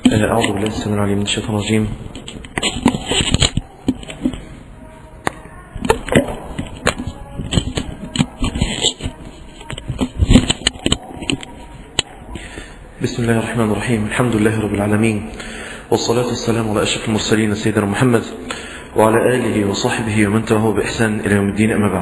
أعوذ بالله السميع العليم من الشيطان الرجيم بسم الله الرحمن الرحيم الحمد لله رب العالمين والصلاة والسلام على أشرف المرسلين سيدنا محمد وعلى آله وصحبه ومن تبعه بإحسان إلى يوم الدين أما بعد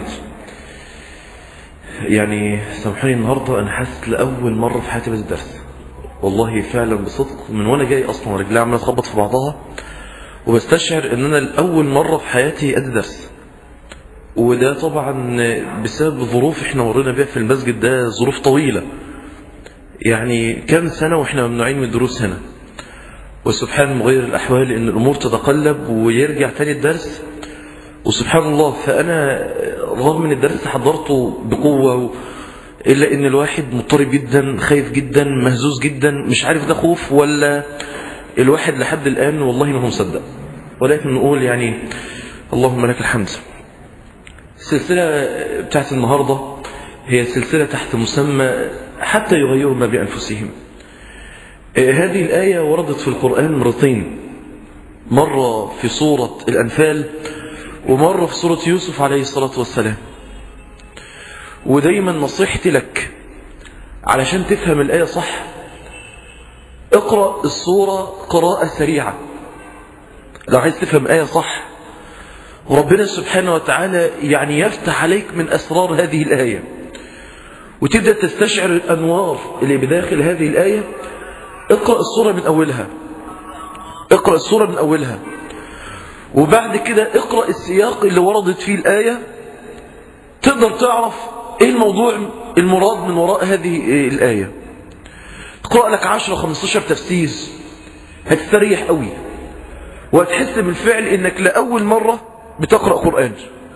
يعني سامحوني النهاردة أنا حاسس لأول مرة في حياتي بدي درس والله فعلا بصدق من وانا جاي اصلا رجلي عماله تخبط في بعضها وبستشعر ان انا لاول مره في حياتي ادي درس وده طبعا بسبب ظروف احنا مرينا بيها في المسجد ده ظروف طويله يعني كام سنه واحنا ممنوعين من الدروس هنا وسبحان مغير الاحوال ان الامور تتقلب ويرجع تاني الدرس وسبحان الله فانا رغم ان الدرس حضرته بقوه إلا إن الواحد مضطرب جدا خايف جدا مهزوز جدا مش عارف ده خوف ولا الواحد لحد الآن والله ما هو مصدق ولكن نقول يعني اللهم لك الحمد السلسلة بتاعت النهاردة هي سلسلة تحت مسمى حتى يغيروا ما بأنفسهم هذه الآية وردت في القرآن مرتين مرة في سورة الأنفال ومرة في سورة يوسف عليه الصلاة والسلام ودايما نصيحتي لك علشان تفهم الآية صح اقرأ الصورة قراءة سريعة لو عايز تفهم آية صح وربنا سبحانه وتعالى يعني يفتح عليك من أسرار هذه الآية وتبدأ تستشعر الأنوار اللي بداخل هذه الآية اقرأ الصورة من أولها اقرأ الصورة من أولها وبعد كده اقرأ السياق اللي وردت فيه الآية تقدر تعرف ايه الموضوع المراد من وراء هذه الآية تقرأ لك 10 15 تفسير هتستريح قوي وهتحس بالفعل انك لأول مرة بتقرأ قرآن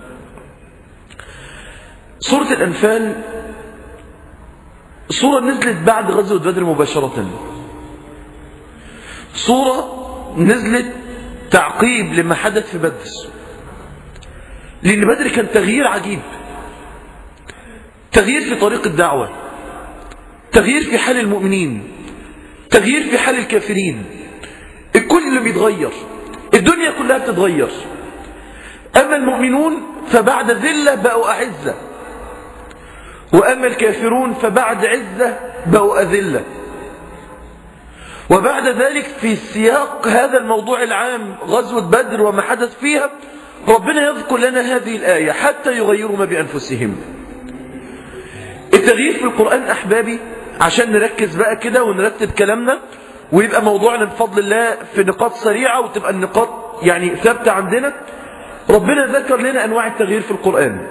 سورة الأنفال سورة نزلت بعد غزوة بدر مباشرة سورة نزلت تعقيب لما حدث في بدر لأن بدر كان تغيير عجيب تغيير في طريق الدعوة تغيير في حال المؤمنين تغيير في حال الكافرين الكل اللي بيتغير الدنيا كلها بتتغير أما المؤمنون فبعد ذلة بقوا أعزة وأما الكافرون فبعد عزة بقوا أذلة وبعد ذلك في سياق هذا الموضوع العام غزوة بدر وما حدث فيها ربنا يذكر لنا هذه الآية حتى يغيروا ما بأنفسهم التغيير في القرآن أحبابي عشان نركز بقى كده ونرتب كلامنا ويبقى موضوعنا بفضل الله في نقاط سريعة وتبقى النقاط يعني ثابتة عندنا ربنا ذكر لنا أنواع التغيير في القرآن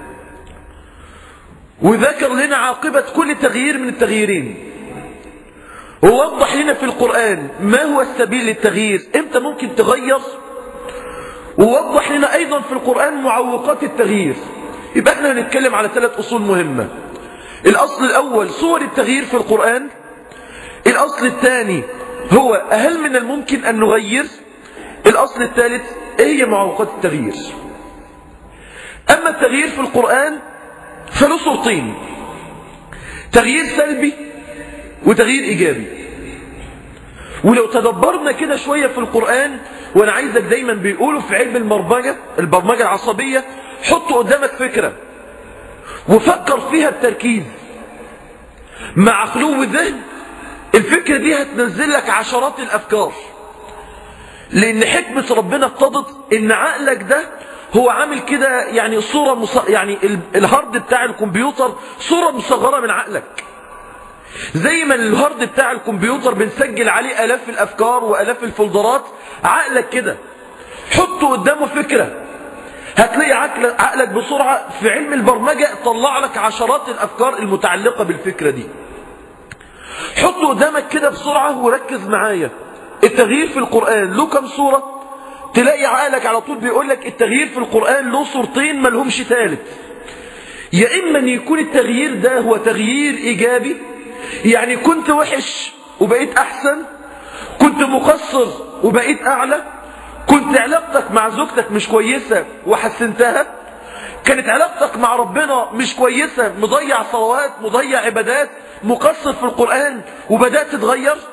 وذكر لنا عاقبة كل تغيير من التغييرين ووضح لنا في القرآن ما هو السبيل للتغيير امتى ممكن تغير ووضح لنا أيضا في القرآن معوقات التغيير يبقى احنا هنتكلم على ثلاث أصول مهمة الأصل الأول صور التغيير في القرآن الأصل الثاني هو هل من الممكن أن نغير الأصل الثالث ايه هي معوقات التغيير أما التغيير في القرآن فله صورتين تغيير سلبي وتغيير إيجابي ولو تدبرنا كده شوية في القرآن وأنا عايزك دايما بيقولوا في علم البرمجة البرمجة العصبية حط قدامك فكرة وفكر فيها بتركيز مع خلو الذهن الفكرة دي هتنزل لك عشرات الأفكار لأن حكمة ربنا اقتضت إن عقلك ده هو عامل كده يعني صورة مص... يعني الهارد بتاع الكمبيوتر صورة مصغرة من عقلك زي ما الهارد بتاع الكمبيوتر بنسجل عليه آلاف الأفكار وآلاف الفولدرات عقلك كده حط قدامه فكرة هتلاقي عقلك بسرعة في علم البرمجة طلع لك عشرات الأفكار المتعلقة بالفكرة دي حط قدامك كده بسرعة وركز معايا التغيير في القرآن له كم صورة تلاقي عقلك على طول بيقول لك التغيير في القرآن له صورتين ملهمش ثالث يا إما أن يكون التغيير ده هو تغيير إيجابي يعني كنت وحش وبقيت أحسن كنت مقصر وبقيت أعلى كنت علاقتك مع زوجتك مش كويسة وحسنتها كانت علاقتك مع ربنا مش كويسة مضيع صلوات مضيع عبادات مقصر في القرآن وبدأت تتغير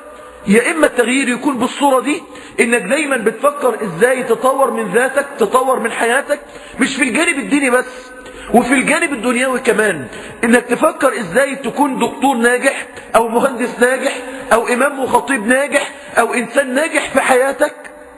يا إما التغيير يكون بالصورة دي إنك دايما بتفكر إزاي تطور من ذاتك تطور من حياتك مش في الجانب الديني بس وفي الجانب الدنيوي كمان انك تفكر ازاي تكون دكتور ناجح او مهندس ناجح او امام وخطيب ناجح او انسان ناجح في حياتك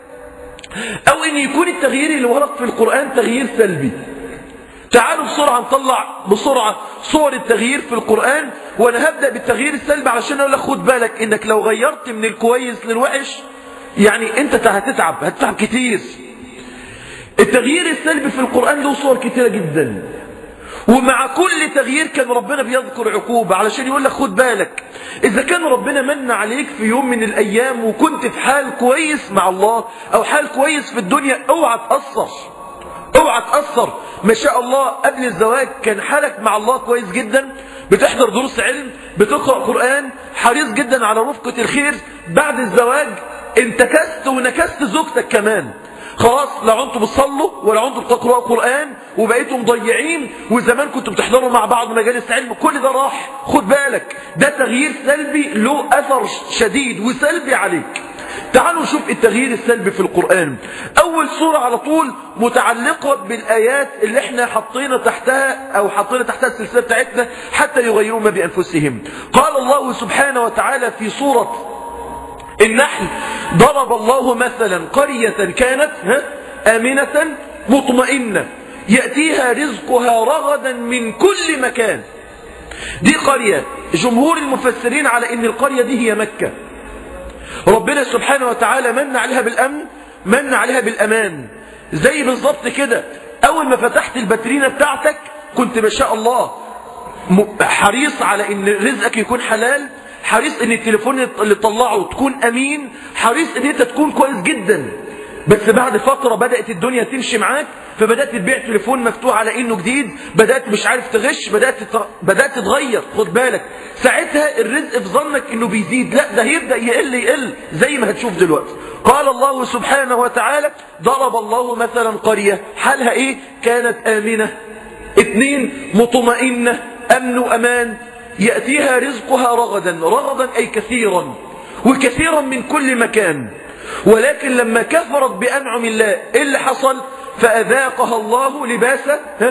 او ان يكون التغيير اللي ورد في القرآن تغيير سلبي تعالوا بسرعة نطلع بسرعة صور التغيير في القرآن وانا هبدأ بالتغيير السلبي علشان اقول لك خد بالك انك لو غيرت من الكويس للوحش يعني انت هتتعب هتتعب كتير التغيير السلبي في القرآن له صور كتيرة جدا ومع كل تغيير كان ربنا بيذكر عقوبة علشان يقول لك خد بالك إذا كان ربنا من عليك في يوم من الأيام وكنت في حال كويس مع الله أو حال كويس في الدنيا اوعى تأثر اوعى تأثر ما شاء الله قبل الزواج كان حالك مع الله كويس جدا بتحضر دروس علم بتقرأ قرآن حريص جدا على رفقة الخير بعد الزواج انتكست ونكست زوجتك كمان خلاص لا انتوا بتصلوا ولا انتوا بتقرأوا قرآن وبقيتوا مضيعين وزمان كنتوا بتحضروا مع بعض مجالس علم كل ده راح خد بالك ده تغيير سلبي له أثر شديد وسلبي عليك تعالوا نشوف التغيير السلبي في القرآن أول سورة على طول متعلقة بالآيات اللي احنا حطينا تحتها أو حطينا تحتها السلسلة بتاعتنا حتى يغيروا ما بأنفسهم قال الله سبحانه وتعالى في سورة النحل ضرب الله مثلا قرية كانت ها آمنة مطمئنة يأتيها رزقها رغدا من كل مكان دي قرية جمهور المفسرين على ان القرية دي هي مكة ربنا سبحانه وتعالى من عليها بالأمن من عليها بالأمان زي بالظبط كده أول ما فتحت الباترينة بتاعتك كنت ما شاء الله حريص على ان رزقك يكون حلال حريص ان التليفون اللي تطلعه تكون امين حريص ان انت تكون كويس جدا بس بعد فترة بدأت الدنيا تمشي معاك فبدأت تبيع تليفون مفتوح على انه جديد بدأت مش عارف تغش بدأت بدأت تتغير خد بالك ساعتها الرزق في ظنك انه بيزيد لا ده هيبدأ يقل يقل زي ما هتشوف دلوقتي قال الله سبحانه وتعالى ضرب الله مثلا قرية حالها ايه كانت آمنة اتنين مطمئنة امن وامان يأتيها رزقها رغدا رغدا أي كثيرا وكثيرا من كل مكان ولكن لما كفرت بأنعم الله إيه اللي حصل فأذاقها الله لباس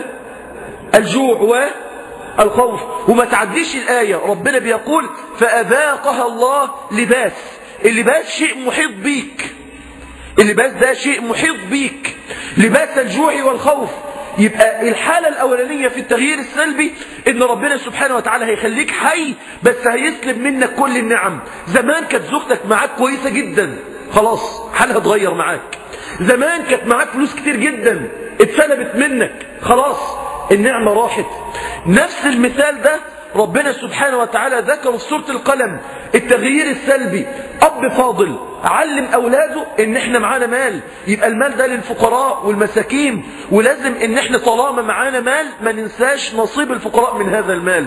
الجوع والخوف وما تعديش الآية ربنا بيقول فأذاقها الله لباس اللباس شيء محيط بيك اللباس ده شيء محيط بيك لباس الجوع والخوف يبقى الحالة الأولانية في التغيير السلبي إن ربنا سبحانه وتعالى هيخليك حي بس هيسلب منك كل النعم زمان كانت زوجتك معاك كويسة جدا خلاص حالها اتغير معاك زمان كانت معاك فلوس كتير جدا اتسلبت منك خلاص النعمة راحت نفس المثال ده ربنا سبحانه وتعالى ذكر في سورة القلم التغيير السلبي أب فاضل علم أولاده إن إحنا معانا مال يبقى المال ده للفقراء والمساكين ولازم إن إحنا طالما معانا مال ما ننساش نصيب الفقراء من هذا المال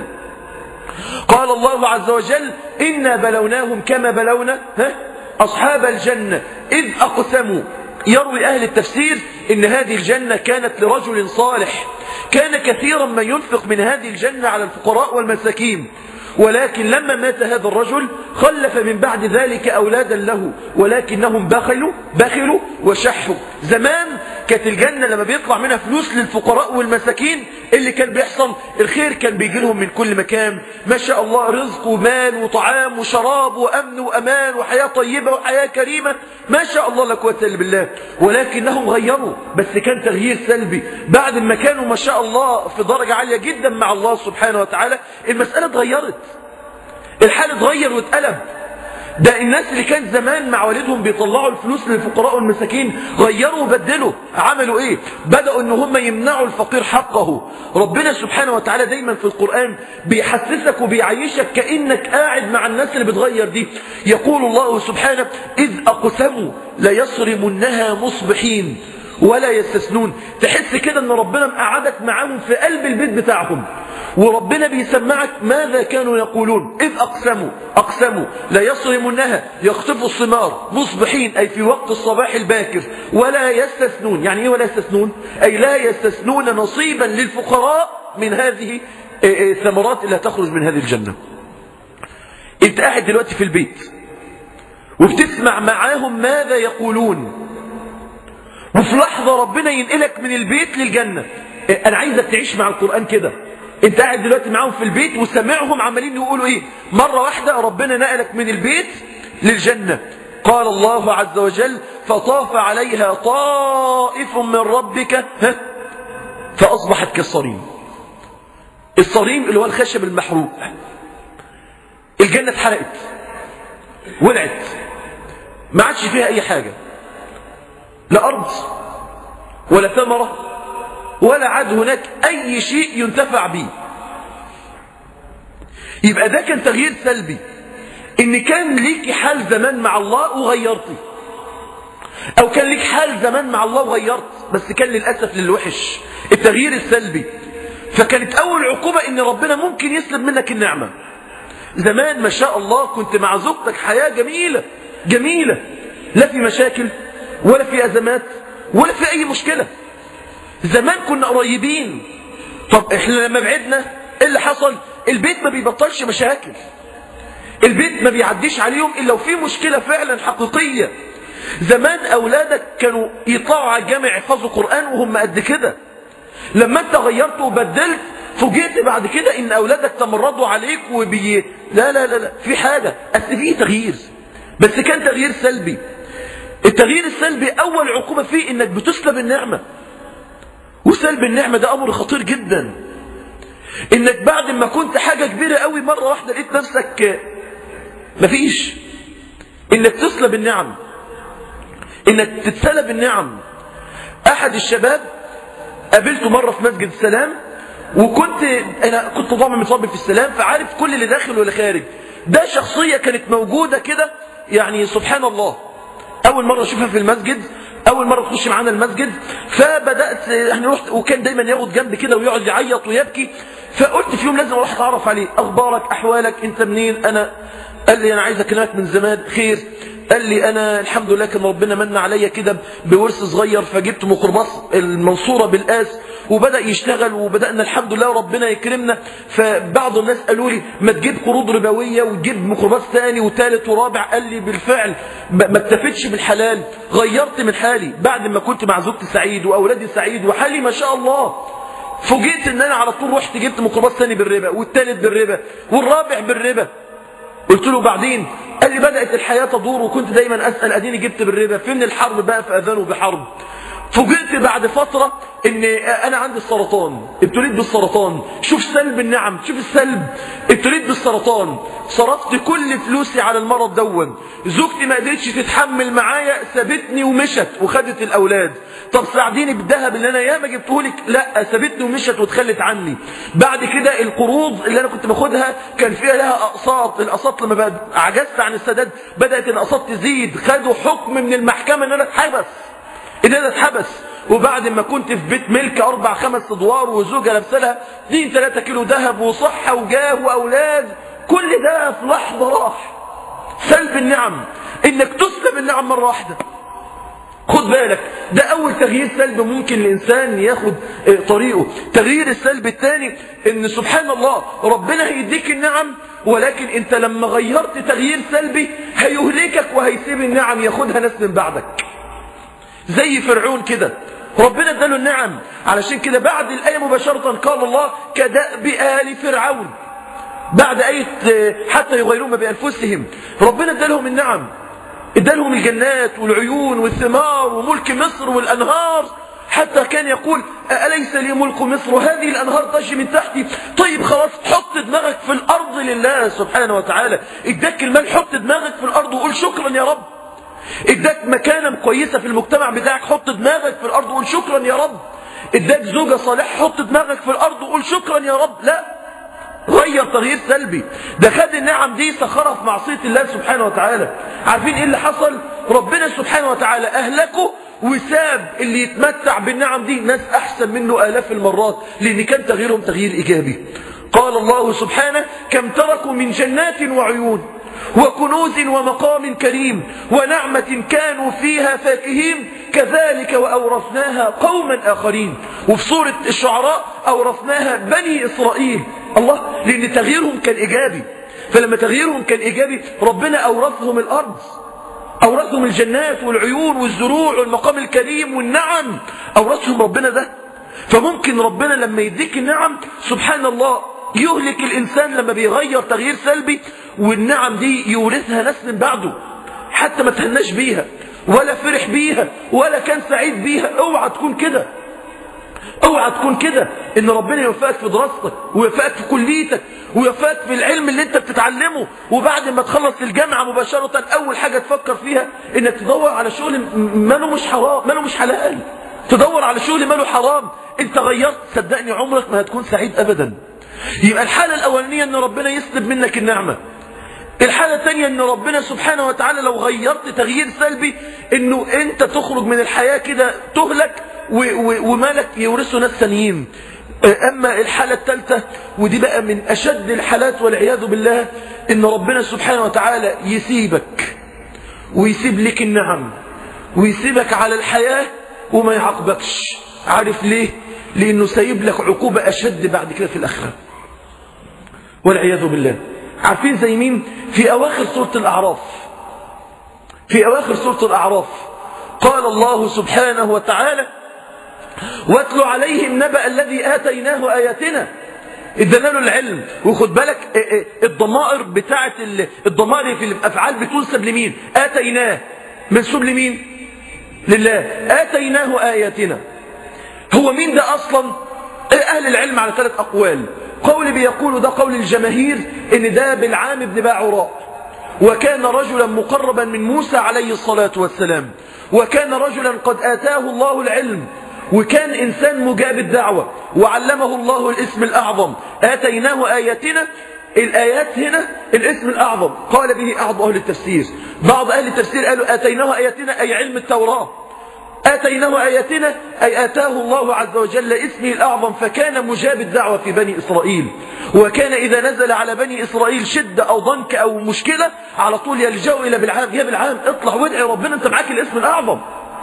قال الله عز وجل إنا بلوناهم كما بلونا ها أصحاب الجنة إذ أقسموا يروي أهل التفسير إن هذه الجنة كانت لرجل صالح كان كثيرا ما ينفق من هذه الجنة على الفقراء والمساكين ولكن لما مات هذا الرجل خلف من بعد ذلك أولادا له ولكنهم بخلوا بخلوا وشحوا زمان كانت الجنة لما بيطلع منها فلوس للفقراء والمساكين اللي كان بيحصل الخير كان بيجي لهم من كل مكان ما شاء الله رزق ومال وطعام وشراب وأمن وأمان وحياة طيبة وحياة كريمة ما شاء الله لا قوة إلا بالله ولكنهم غيروا بس كان تغيير سلبي بعد ما كانوا ما شاء الله في درجة عالية جدا مع الله سبحانه وتعالى المسألة اتغيرت الحال اتغير واتقلب ده الناس اللي كان زمان مع والدهم بيطلعوا الفلوس للفقراء والمساكين غيروا وبدلوا عملوا ايه بدأوا ان هم يمنعوا الفقير حقه ربنا سبحانه وتعالى دايما في القرآن بيحسسك وبيعيشك كأنك قاعد مع الناس اللي بتغير دي يقول الله سبحانه إذ أقسموا ليصرمنها مصبحين ولا يستثنون تحس كده ان ربنا مقعدك معاهم في قلب البيت بتاعهم وربنا بيسمعك ماذا كانوا يقولون إذ أقسموا أقسموا لا يصرمنها يخطفوا الثمار مصبحين أي في وقت الصباح الباكر ولا يستثنون يعني إيه ولا يستثنون أي لا يستثنون نصيبا للفقراء من هذه الثمرات اللي هتخرج من هذه الجنة انت قاعد دلوقتي في البيت وبتسمع معاهم ماذا يقولون وفي لحظة ربنا ينقلك من البيت للجنة انا عايزك تعيش مع القرآن كده انت قاعد دلوقتي معاهم في البيت وسامعهم عمالين يقولوا ايه مرة واحدة ربنا نقلك من البيت للجنة قال الله عز وجل فطاف عليها طائف من ربك ها فأصبحت كالصريم الصريم اللي هو الخشب المحروق الجنة اتحرقت ولعت ما عادش فيها أي حاجة لا أرض ولا ثمرة ولا عاد هناك أي شيء ينتفع به يبقى ده كان تغيير سلبي إن كان ليك حال زمان مع الله وغيرتي أو كان ليك حال زمان مع الله وغيرت بس كان للأسف للوحش التغيير السلبي فكانت أول عقوبة إن ربنا ممكن يسلب منك النعمة زمان ما شاء الله كنت مع زوجتك حياة جميلة جميلة لا في مشاكل ولا في أزمات ولا في أي مشكلة زمان كنا قريبين طب احنا لما بعدنا ايه اللي حصل البيت ما بيبطلش مشاكل البيت ما بيعديش عليهم إلا وفي مشكلة فعلا حقيقية زمان أولادك كانوا يطلعوا على الجامع يحفظوا قرآن وهم قد كده لما انت غيرت وبدلت فوجئت بعد كده ان اولادك تمردوا عليك وبي لا لا لا لا في حاجة اصل في تغيير بس كان تغيير سلبي التغيير السلبي اول عقوبة فيه انك بتسلب النعمة وسلب النعمة ده امر خطير جدا انك بعد ما كنت حاجة كبيرة قوي مرة واحدة لقيت نفسك مفيش انك تسلب النعم انك تتسلب النعم احد الشباب قابلته مرة في مسجد السلام وكنت انا كنت ضامن مصاب في السلام فعارف كل اللي داخل واللي خارج ده شخصية كانت موجودة كده يعني سبحان الله اول مرة اشوفها في المسجد اول مرة تخش معانا المسجد فبدأت يعني رحت وكان دايما ياخد جنبي كده ويقعد يعيط ويبكي فقلت في يوم لازم اروح اتعرف عليه اخبارك احوالك انت منين انا قال لي انا عايز اكلمك من زمان خير قال لي انا الحمد لله كان ربنا من عليا كده بورث صغير فجبت ميكروباص المنصوره بالاس وبدا يشتغل وبدانا الحمد لله ربنا يكرمنا فبعض الناس قالوا لي ما تجيب قروض ربويه وتجيب ميكروباص ثاني وثالث ورابع قال لي بالفعل ما اكتفيتش بالحلال غيرت من حالي بعد ما كنت مع زوجتي سعيد واولادي سعيد وحالي ما شاء الله فوجئت ان انا على طول رحت جبت ميكروباص ثاني بالربا والثالث بالربا والرابع بالربا قلت له بعدين قال لي بدأت الحياة تدور وكنت دايما أسأل أديني جبت بالربا فين الحرب بقى فأذنوا بحرب فوجئت بعد فترة ان انا عندي السرطان ابتليت بالسرطان شوف سلب النعم شوف السلب ابتليت بالسرطان صرفت كل فلوسي على المرض دون زوجتي ما قدرتش تتحمل معايا سابتني ومشت وخدت الاولاد طب ساعديني بالذهب اللي انا ياما جبته لك لا سابتني ومشت وتخلت عني بعد كده القروض اللي انا كنت باخدها كان فيها لها اقساط الاقساط لما عجزت عن السداد بدات الاقساط تزيد خدوا حكم من المحكمه ان انا اتحبس ان انا اتحبس وبعد ما كنت في بيت ملك اربع خمس ادوار وزوجة لابسه لها 2 3 كيلو ذهب وصحة وجاه واولاد كل ده في لحظة راح سلب النعم انك تسلب النعم مرة واحدة خد بالك ده اول تغيير سلبي ممكن الانسان ياخد طريقه تغيير السلب الثاني ان سبحان الله ربنا هيديك النعم ولكن انت لما غيرت تغيير سلبي هيهلكك وهيسيب النعم ياخدها ناس من بعدك زي فرعون كده ربنا اداله النعم علشان كده بعد الآية مباشرة قال الله كدأب آل فرعون بعد آية حتى يغيرون بأنفسهم ربنا ادالهم النعم ادالهم الجنات والعيون والثمار وملك مصر والأنهار حتى كان يقول أليس لي ملك مصر وهذه الأنهار تجري من تحتي طيب خلاص حط دماغك في الأرض لله سبحانه وتعالى اداك المال حط دماغك في الأرض وقول شكرا يا رب اداك مكانة كويسة في المجتمع بتاعك حط دماغك في الأرض وقول شكرا يا رب اداك زوجة صالحة حط دماغك في الأرض وقول شكرا يا رب لا غير تغيير سلبي ده خد النعم دي سخرها في معصية الله سبحانه وتعالى عارفين ايه اللي حصل ربنا سبحانه وتعالى أهلكه وساب اللي يتمتع بالنعم دي ناس أحسن منه آلاف المرات لأن كان تغييرهم تغيير إيجابي قال الله سبحانه كم تركوا من جنات وعيون وكنوز ومقام كريم ونعمة كانوا فيها فاكهين كذلك وأورثناها قوما آخرين وفي سورة الشعراء أورثناها بني إسرائيل الله لأن تغييرهم كان إيجابي فلما تغييرهم كان إيجابي ربنا أورثهم الأرض أورثهم الجنات والعيون والزروع والمقام الكريم والنعم أورثهم ربنا ده فممكن ربنا لما يديك النعم سبحان الله يهلك الإنسان لما بيغير تغيير سلبي والنعم دي يورثها ناس من بعده حتى ما تهناش بيها ولا فرح بيها ولا كان سعيد بيها اوعى تكون كده اوعى تكون كده ان ربنا يوفقك في دراستك ويوفقك في كليتك ويوفقك في العلم اللي انت بتتعلمه وبعد ما تخلص الجامعه مباشره اول حاجه تفكر فيها انك تدور على شغل ماله مش حرام ماله مش حلال تدور على شغل ماله حرام انت غيرت صدقني عمرك ما هتكون سعيد ابدا يبقى الحاله الاولانيه ان ربنا يسلب منك النعمه الحالة الثانية ان ربنا سبحانه وتعالى لو غيرت تغيير سلبي انه انت تخرج من الحياة كده تهلك ومالك يورثه ناس ثانيين اما الحالة الثالثة ودي بقى من اشد الحالات والعياذ بالله ان ربنا سبحانه وتعالى يسيبك ويسيب لك النعم ويسيبك على الحياة وما يعاقبكش عارف ليه لانه سايب لك عقوبة اشد بعد كده في الاخرة والعياذ بالله عارفين زي مين في أواخر سورة الأعراف في أواخر سورة الأعراف قال الله سبحانه وتعالى واتل عليهم نبأ الذي آتيناه آياتنا ادانا له العلم وخد بالك الضمائر بتاعت الضمائر في الافعال بتنسب لمين اتيناه منسوب لمين لله اتيناه اياتنا هو مين ده اصلا اهل العلم على ثلاث اقوال قول بيقول ده قول الجماهير ان ده بالعام بن باعوراء وكان رجلا مقربا من موسى عليه الصلاة والسلام وكان رجلا قد آتاه الله العلم وكان إنسان مجاب الدعوة وعلمه الله الاسم الأعظم آتيناه آياتنا الآيات هنا الاسم الأعظم قال به أعض أهل التفسير بعض أهل التفسير قالوا آتيناه آياتنا أي علم التوراة آتيناه آياتنا أي آتاه الله عز وجل اسمه الأعظم فكان مجاب الدعوة في بني إسرائيل وكان إذا نزل على بني إسرائيل شدة أو ضنك أو مشكلة على طول يلجأوا إلى بالعام يا بالعام اطلع وادعي ربنا أنت معاك الاسم الأعظم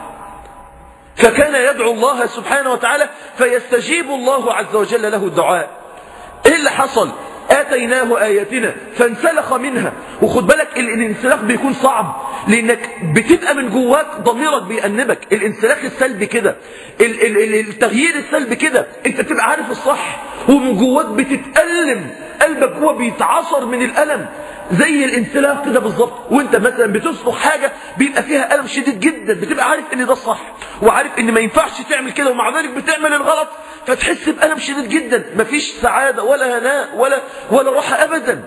فكان يدعو الله سبحانه وتعالى فيستجيب الله عز وجل له الدعاء إيه اللي حصل آتيناه آياتنا فانسلخ منها وخد بالك الانسلاخ بيكون صعب لأنك بتبقى من جواك ضميرك بيأنبك الانسلاخ السلبي كده التغيير السلبي كده انت بتبقى عارف الصح ومن جواك بتتألم قلبك هو بيتعصر من الألم زي الانسلاخ كده بالظبط وانت مثلا بتصرخ حاجة بيبقى فيها ألم شديد جدا بتبقى عارف ان ده الصح وعارف ان ما ينفعش تعمل كده ومع ذلك بتعمل الغلط فتحس بألم شديد جدا مفيش سعادة ولا هناء ولا ولا راحة أبدا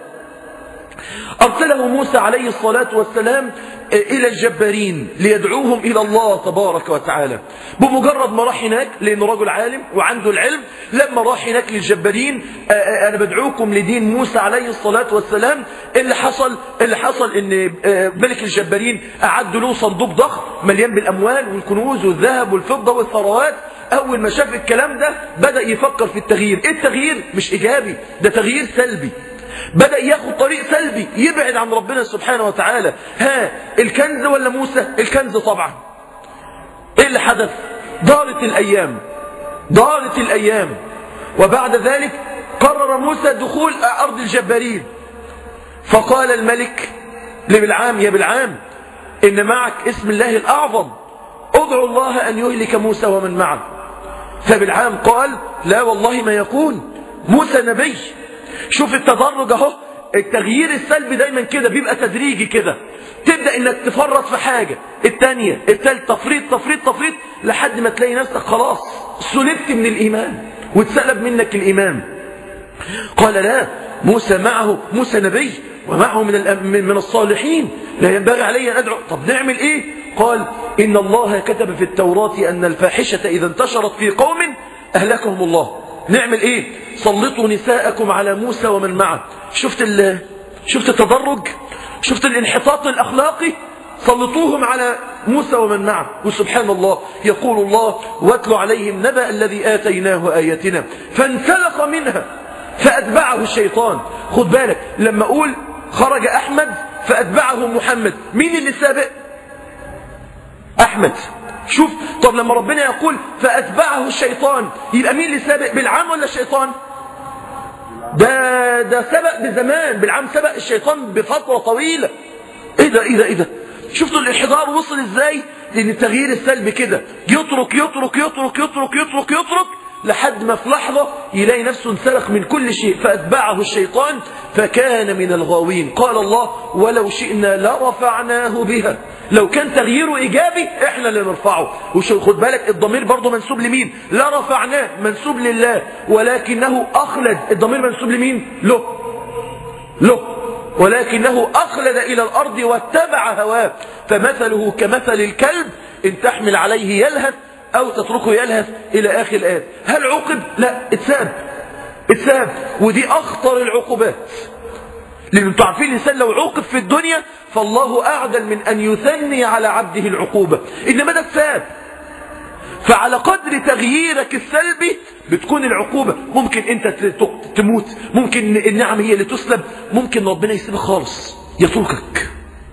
أرسله موسى عليه الصلاة والسلام إلى الجبارين ليدعوهم إلى الله تبارك وتعالى بمجرد ما راح هناك لأنه رجل عالم وعنده العلم لما راح هناك للجبارين أنا بدعوكم لدين موسى عليه الصلاة والسلام اللي حصل اللي حصل إن ملك الجبارين أعد له صندوق ضخم مليان بالأموال والكنوز والذهب والفضة والثروات أول ما شاف الكلام ده بدأ يفكر في التغيير إيه التغيير مش إيجابي ده تغيير سلبي بدأ ياخد طريق سلبي يبعد عن ربنا سبحانه وتعالى ها الكنز ولا موسى الكنز طبعا ايه اللي حدث دارت الايام دارت الايام وبعد ذلك قرر موسى دخول ارض الجبارين فقال الملك لبلعام يا بلعام ان معك اسم الله الاعظم ادعو الله ان يهلك موسى ومن معه فبلعام قال لا والله ما يكون موسى نبي شوف التدرج اهو التغيير السلبي دايما كده بيبقى تدريجي كده تبدأ انك تفرط في حاجة التانية التالت تفريط تفريط تفريط لحد ما تلاقي نفسك خلاص سلبت من الايمان واتسلب منك الايمان قال لا موسى معه موسى نبي ومعه من من الصالحين لا ينبغي علي ان ادعو طب نعمل ايه قال ان الله كتب في التوراة ان الفاحشة اذا انتشرت في قوم اهلكهم الله نعمل ايه سلطوا نساءكم على موسى ومن معه شفت ال... شفت التدرج شفت الانحطاط الاخلاقي سلطوهم على موسى ومن معه وسبحان الله يقول الله واتل عليهم نبأ الذي آتيناه آياتنا فانسلخ منها فأتبعه الشيطان خد بالك لما أقول خرج أحمد فأتبعه محمد مين اللي سابق أحمد شوف طب لما ربنا يقول فأتبعه الشيطان يبقى مين اللي سابق بالعام ولا الشيطان ده ده سبق بزمان بالعام سبق الشيطان بفترة طويلة ايه ده ايه ده ايه ده شفتوا الانحدار وصل ازاي لان التغيير السلبي كده يترك يترك يترك يترك يترك يترك لحد ما في لحظة يلاقي نفسه انسلخ من كل شيء فأتبعه الشيطان فكان من الغاوين قال الله ولو شئنا لرفعناه بها لو كان تغييره إيجابي إحنا اللي نرفعه وخد بالك الضمير برضه منسوب لمين لا رفعناه منسوب لله ولكنه أخلد الضمير منسوب لمين له له ولكنه أخلد إلى الأرض واتبع هواه فمثله كمثل الكلب إن تحمل عليه يلهث أو تتركه يلهث إلى آخر الآية هل عوقب؟ لا اتساب اتساب ودي أخطر العقوبات لأن انتم عارفين الإنسان لو عوقب في الدنيا فالله أعدل من أن يثني على عبده العقوبة إنما ده اتساب فعلى قدر تغييرك السلبي بتكون العقوبة ممكن انت تموت ممكن النعم هي اللي تسلب ممكن ربنا يسيبك خالص يتركك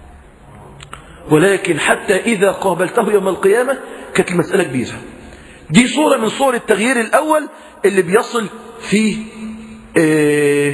ولكن حتى إذا قابلته يوم القيامة كانت المسألة كبيرة دي صورة من صور التغيير الأول اللي بيصل في اه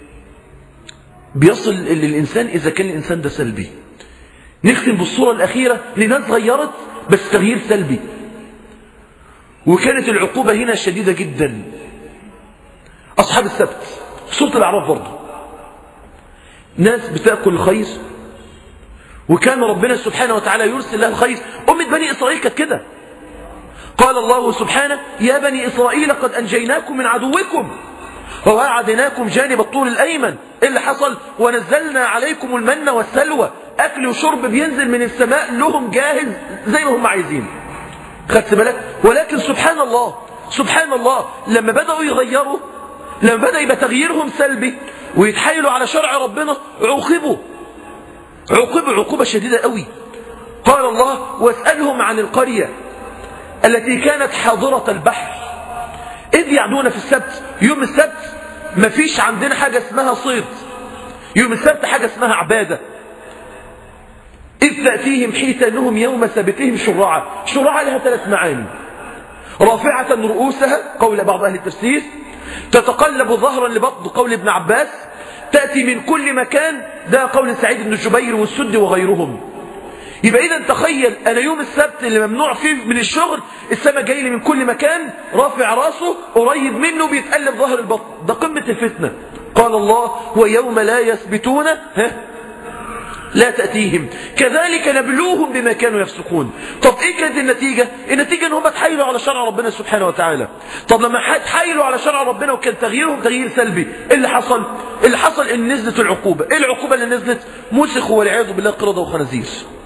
بيصل للإنسان إذا كان الإنسان ده سلبي نختم بالصورة الأخيرة لناس غيرت بس تغيير سلبي وكانت العقوبة هنا شديدة جدا أصحاب السبت سورة الأعراف برضه ناس بتأكل الخير وكان ربنا سبحانه وتعالى يرسل لها الخير أمة بني إسرائيل كانت كده قال الله سبحانه يا بني إسرائيل قد أنجيناكم من عدوكم وواعدناكم جانب الطول الأيمن إيه اللي حصل ونزلنا عليكم المن والسلوى أكل وشرب بينزل من السماء لهم جاهز زي ما هم عايزين خدت بالك ولكن سبحان الله سبحان الله لما بدأوا يغيروا لما بدأ يبقى تغييرهم سلبي ويتحايلوا على شرع ربنا عوقبوا عوقبوا عقوبة شديدة قوي قال الله واسألهم عن القرية التي كانت حاضرة البحر إذ يعدون في السبت يوم السبت مفيش عندنا حاجة اسمها صيد يوم السبت حاجة اسمها عبادة إذ تأتيهم حيتانهم يوم سبتهم شرعا شرعا لها ثلاث معاني رافعة رؤوسها قول بعض أهل التفسير تتقلب ظهرا لبطن قول ابن عباس تأتي من كل مكان ده قول سعيد بن جبير والسد وغيرهم يبقى إذا تخيل أنا يوم السبت اللي ممنوع فيه من الشغل السماء جاي لي من كل مكان رافع راسه قريب منه بيتقلب ظهر البطن ده قمة الفتنة قال الله ويوم لا يثبتون ها لا تأتيهم كذلك نبلوهم بما كانوا يفسقون طب ايه كانت النتيجة النتيجة ان هم تحايلوا على شرع ربنا سبحانه وتعالى طب لما تحايلوا على شرع ربنا وكان تغييرهم تغيير سلبي ايه اللي حصل اللي حصل ان نزلت العقوبة ايه العقوبة اللي نزلت مسخوا والعياذ بالله قردة وخنازير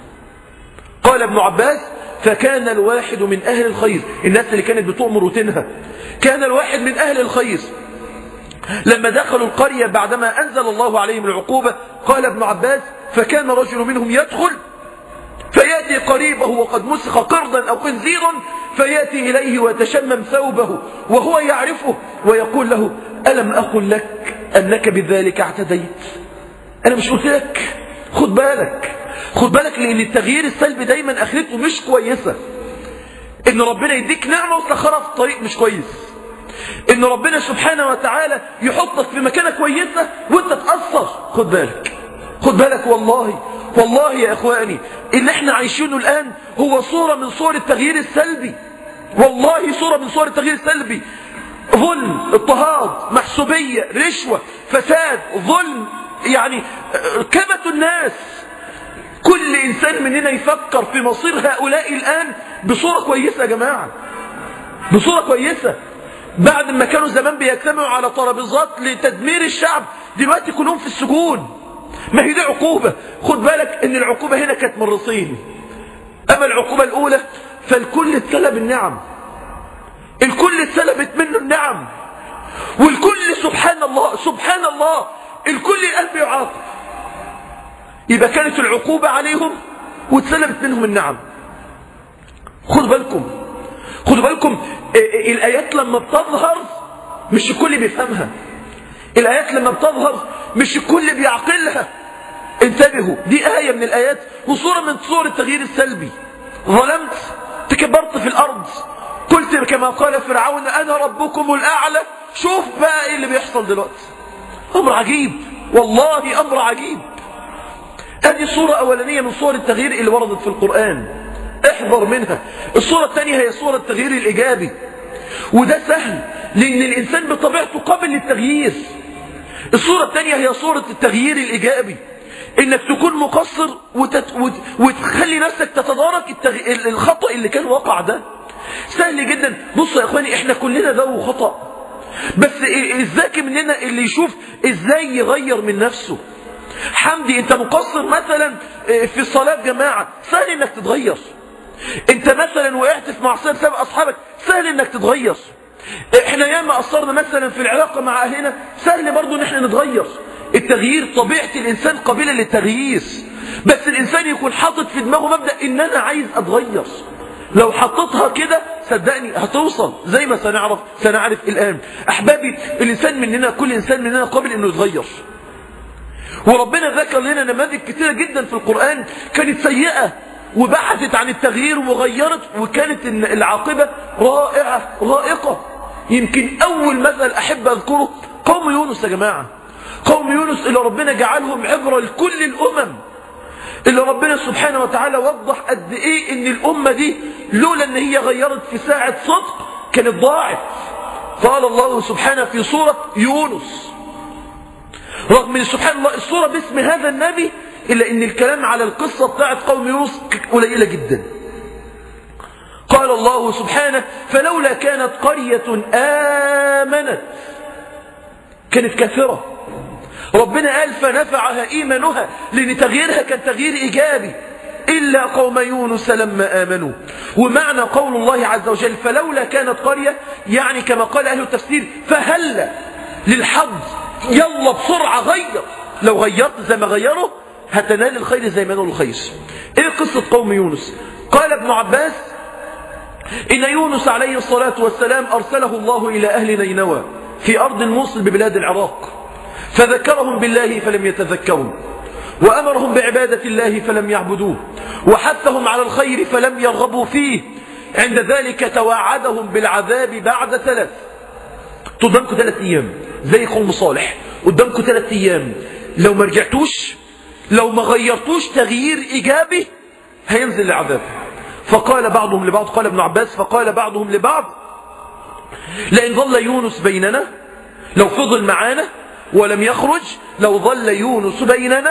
قال ابن عباس فكان الواحد من أهل الخير الناس اللي كانت بتؤمر وتنهى كان الواحد من أهل الخير لما دخلوا القرية بعدما أنزل الله عليهم العقوبة قال ابن عباس فكان رجل منهم يدخل فيأتي قريبه وقد مسخ قردا أو خنزيرا فيأتي إليه ويتشمم ثوبه وهو يعرفه ويقول له ألم أقل لك أنك بذلك اعتديت أنا مش قلت لك خد بالك خد بالك لأن التغيير السلبي دايما أخرته مش كويسة إن ربنا يديك نعمة وتخرج في طريق مش كويس إن ربنا سبحانه وتعالى يحطك في مكانة كويسة وانت تأثر خد بالك خد بالك والله والله يا إخواني اللي احنا عايشينه الآن هو صورة من صور التغيير السلبي والله صورة من صور التغيير السلبي ظلم اضطهاد محسوبية رشوة فساد ظلم يعني كبت الناس كل إنسان مننا يفكر في مصير هؤلاء الآن بصورة كويسة يا جماعة بصورة كويسة بعد ما كانوا زمان بيجتمعوا على ترابيزات لتدمير الشعب دلوقتي كلهم في السجون ما هي دي عقوبة خد بالك ان العقوبة هنا كانت مرتين اما العقوبة الاولى فالكل اتسلب النعم الكل اتسلبت منه النعم والكل سبحان الله سبحان الله الكل القلب يعاقب يبقى كانت العقوبة عليهم واتسلبت منهم النعم خدوا بالكم خدوا بالكم الآيات لما بتظهر مش الكل بيفهمها الآيات لما بتظهر مش الكل بيعقلها انتبهوا دي آية من الآيات وصورة من صور التغيير السلبي ظلمت تكبرت في الأرض قلت كما قال فرعون أنا ربكم الأعلى شوف بقى ايه اللي بيحصل دلوقتي أمر عجيب والله أمر عجيب هذه صورة أولانية من صور التغيير اللي وردت في القرآن احذر منها الصورة الثانية هي صورة التغيير الإيجابي وده سهل لأن الإنسان بطبيعته قابل للتغيير الصورة الثانية هي صورة التغيير الإيجابي انك تكون مقصر وتت... وت... وتخلي نفسك تتدارك التغ... الخطأ اللي كان وقع ده سهل جدا بصوا يا اخواني احنا كلنا ذو خطأ بس الذكي مننا اللي يشوف ازاي يغير من نفسه حمدي انت مقصر مثلا في الصلاة جماعة سهل انك تتغير انت مثلا وقعت في معصية بسبب اصحابك سهل انك تتغير احنا ياما قصرنا مثلا في العلاقة مع اهلنا سهل برضو ان احنا نتغير التغيير طبيعة الانسان قابلة للتغيير بس الانسان يكون حاطط في دماغه مبدأ ان انا عايز اتغير لو حطيتها كده صدقني هتوصل زي ما سنعرف سنعرف الآن أحبابي الإنسان مننا كل إنسان مننا قابل أنه يتغير وربنا ذكر لنا نماذج كثيرة جدا في القرآن كانت سيئة وبحثت عن التغيير وغيرت وكانت العاقبة رائعة رائقة يمكن أول مثل أحب أذكره قوم يونس يا جماعة قوم يونس اللي ربنا جعلهم عبرة لكل الأمم اللي ربنا سبحانه وتعالى وضح قد ايه ان الامة دي لولا ان هي غيرت في ساعة صدق كانت ضاعت قال الله سبحانه في سورة يونس رغم من سبحان الله السورة باسم هذا النبي الا ان الكلام على القصة بتاعت قوم يونس قليلة جدا قال الله سبحانه فلولا كانت قرية آمنت كانت كافرة ربنا قال فنفعها إيمانها لأن تغييرها كان تغيير إيجابي إلا قوم يونس لما آمنوا ومعنى قول الله عز وجل فلولا كانت قرية يعني كما قال أهل التفسير فهل للحظ يلا بسرعة غير لو غيرت زي ما غيره هتنال الخير زي ما نال الخير ايه قصة قوم يونس قال ابن عباس إن يونس عليه الصلاة والسلام أرسله الله إلى أهل نينوى في أرض الموصل ببلاد العراق فذكرهم بالله فلم يتذكروا وأمرهم بعبادة الله فلم يعبدوه وحثهم على الخير فلم يرغبوا فيه عند ذلك توعدهم بالعذاب بعد ثلاث قدامكم ثلاث أيام زي قوم صالح قدامكم ثلاث أيام لو ما رجعتوش لو ما غيرتوش تغيير إيجابي هينزل العذاب فقال بعضهم لبعض قال ابن عباس فقال بعضهم لبعض لئن ظل يونس بيننا لو فضل معانا ولم يخرج لو ظل يونس بيننا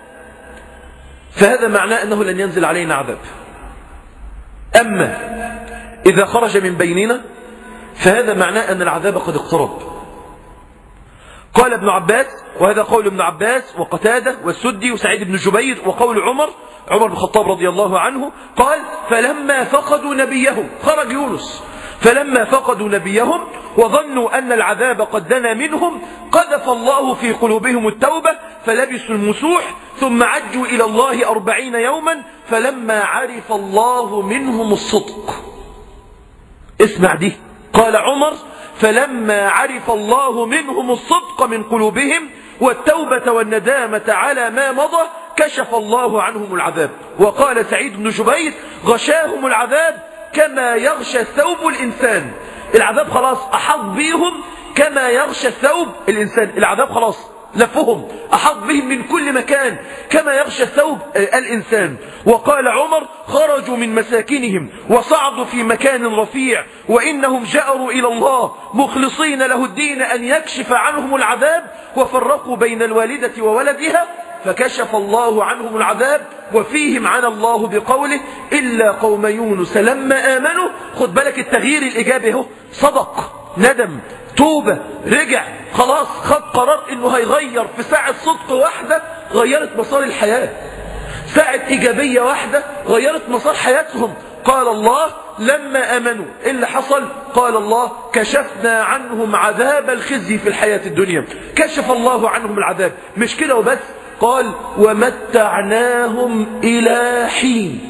فهذا معناه أنه لن ينزل علينا عذاب أما إذا خرج من بيننا فهذا معناه أن العذاب قد اقترب قال ابن عباس وهذا قول ابن عباس وقتادة والسدي وسعيد بن جبير وقول عمر عمر بن الخطاب رضي الله عنه قال فلما فقدوا نبيهم خرج يونس فلما فقدوا نبيهم وظنوا أن العذاب قد دنا منهم قذف الله في قلوبهم التوبة فلبسوا المسوح ثم عجوا إلى الله أربعين يوما فلما عرف الله منهم الصدق اسمع دي قال عمر فلما عرف الله منهم الصدق من قلوبهم والتوبة والندامة على ما مضى كشف الله عنهم العذاب وقال سعيد بن جبير غشاهم العذاب كما يغشى الثوب الإنسان العذاب خلاص أحاط بيهم كما يغشى الثوب الإنسان العذاب خلاص لفهم أحاط بهم من كل مكان كما يغشى الثوب الإنسان وقال عمر خرجوا من مساكنهم وصعدوا في مكان رفيع وإنهم جأروا إلى الله مخلصين له الدين أن يكشف عنهم العذاب وفرقوا بين الوالدة وولدها فكشف الله عنهم العذاب وفيهم عن الله بقوله إلا قوم يونس لما آمنوا خد بالك التغيير الإيجابي هو صدق ندم توبة رجع خلاص خد قرار انه هيغير في ساعة صدق واحدة غيرت مسار الحياة ساعة ايجابية واحدة غيرت مسار حياتهم قال الله لما امنوا ايه اللي حصل قال الله كشفنا عنهم عذاب الخزي في الحياة الدنيا كشف الله عنهم العذاب مش كده وبس قال ومتعناهم الى حين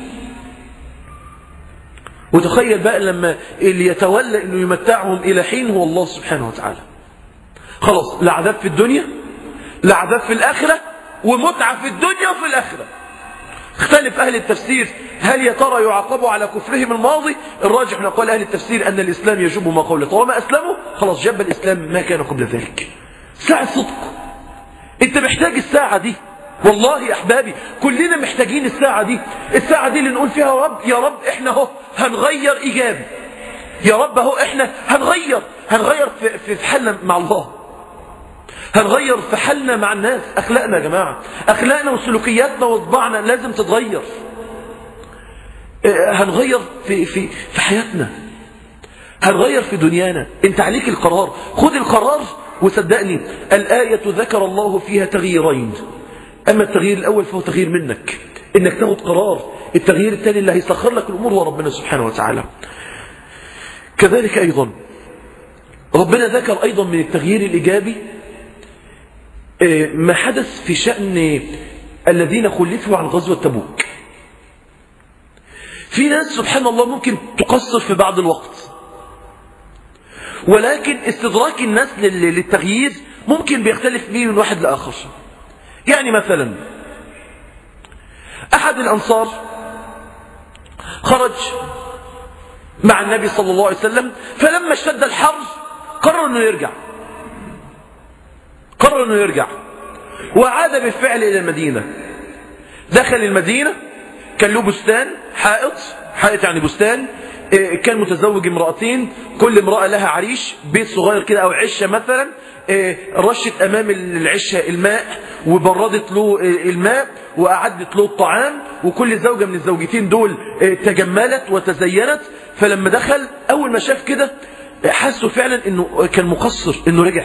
وتخيل بقى لما اللي يتولى انه يمتعهم الى حين هو الله سبحانه وتعالى خلاص لا عذاب في الدنيا لا عذاب في الاخره ومتعه في الدنيا وفي الاخره اختلف اهل التفسير هل يا ترى يعاقبوا على كفرهم الماضي الراجح من اقوال اهل التفسير ان الاسلام يجب ما قوله طالما اسلموا خلاص جب الاسلام ما كان قبل ذلك ساعه صدق انت محتاج الساعه دي والله يا أحبابي كلنا محتاجين الساعة دي الساعة دي اللي نقول فيها يا رب يا رب احنا اهو هنغير إيجابي يا رب اهو احنا هنغير هنغير في, في, في حالنا مع الله هنغير في حالنا مع الناس أخلاقنا يا جماعة أخلاقنا وسلوكياتنا وطباعنا لازم تتغير هنغير في, في, في حياتنا هنغير في دنيانا انت عليك القرار خد القرار وصدقني الآية ذكر الله فيها تغييرين أما التغيير الأول فهو تغيير منك إنك تاخد قرار التغيير الثاني اللي هيسخر لك الأمور هو ربنا سبحانه وتعالى كذلك أيضا ربنا ذكر أيضا من التغيير الإيجابي ما حدث في شأن الذين خلفوا عن غزوة تبوك في ناس سبحان الله ممكن تقصر في بعض الوقت ولكن استدراك الناس للتغيير ممكن بيختلف به من واحد لآخر يعني مثلا أحد الأنصار خرج مع النبي صلى الله عليه وسلم فلما اشتد الحر قرر أنه يرجع قرر أنه يرجع وعاد بالفعل إلى المدينة دخل المدينة كان له بستان حائط حائط يعني بستان كان متزوج امرأتين كل امرأة لها عريش بيت صغير كده أو عشة مثلا رشت أمام العشة الماء وبردت له الماء وأعدت له الطعام وكل زوجة من الزوجتين دول تجملت وتزينت فلما دخل أول ما شاف كده حسوا فعلا أنه كان مقصر أنه رجع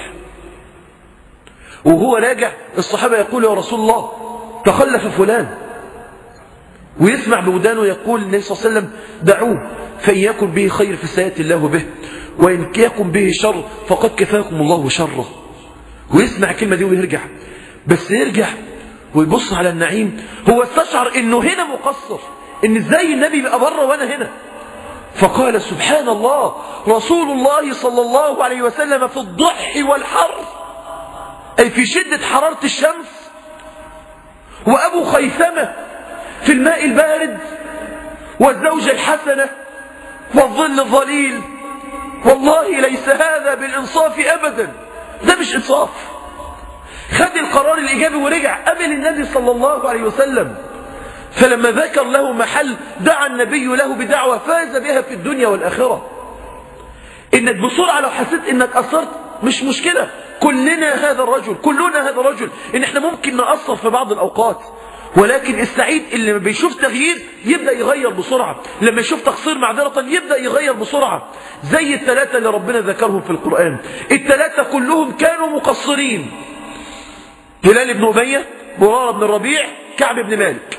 وهو راجع الصحابة يقول يا رسول الله تخلف فلان ويسمع بودانه يقول النبي صلى الله عليه وسلم دعوه فإن يكن به خير فسيأتي الله به وإن يكن به شر فقد كفاكم الله شره ويسمع الكلمة دي ويرجع بس يرجع ويبص على النعيم هو استشعر انه هنا مقصر ان ازاي النبي يبقى بره وانا هنا فقال سبحان الله رسول الله صلى الله عليه وسلم في الضح والحر أي في شدة حرارة الشمس وأبو خيثمة في الماء البارد والزوجة الحسنة والظل الظليل والله ليس هذا بالإنصاف أبدا ده مش إنصاف خد القرار الإيجابي ورجع قبل النبي صلى الله عليه وسلم فلما ذكر له محل دعا النبي له بدعوة فاز بها في الدنيا والآخرة إنك بسرعة لو حسيت إنك أثرت مش مشكلة كلنا هذا الرجل كلنا هذا الرجل إن إحنا ممكن نأثر في بعض الأوقات ولكن السعيد اللي بيشوف تغيير يبدأ يغير بسرعة لما يشوف تقصير معذرة يبدأ يغير بسرعة زي الثلاثة اللي ربنا ذكرهم في القرآن الثلاثة كلهم كانوا مقصرين هلال بن أمية مرارة بن الربيع كعب بن مالك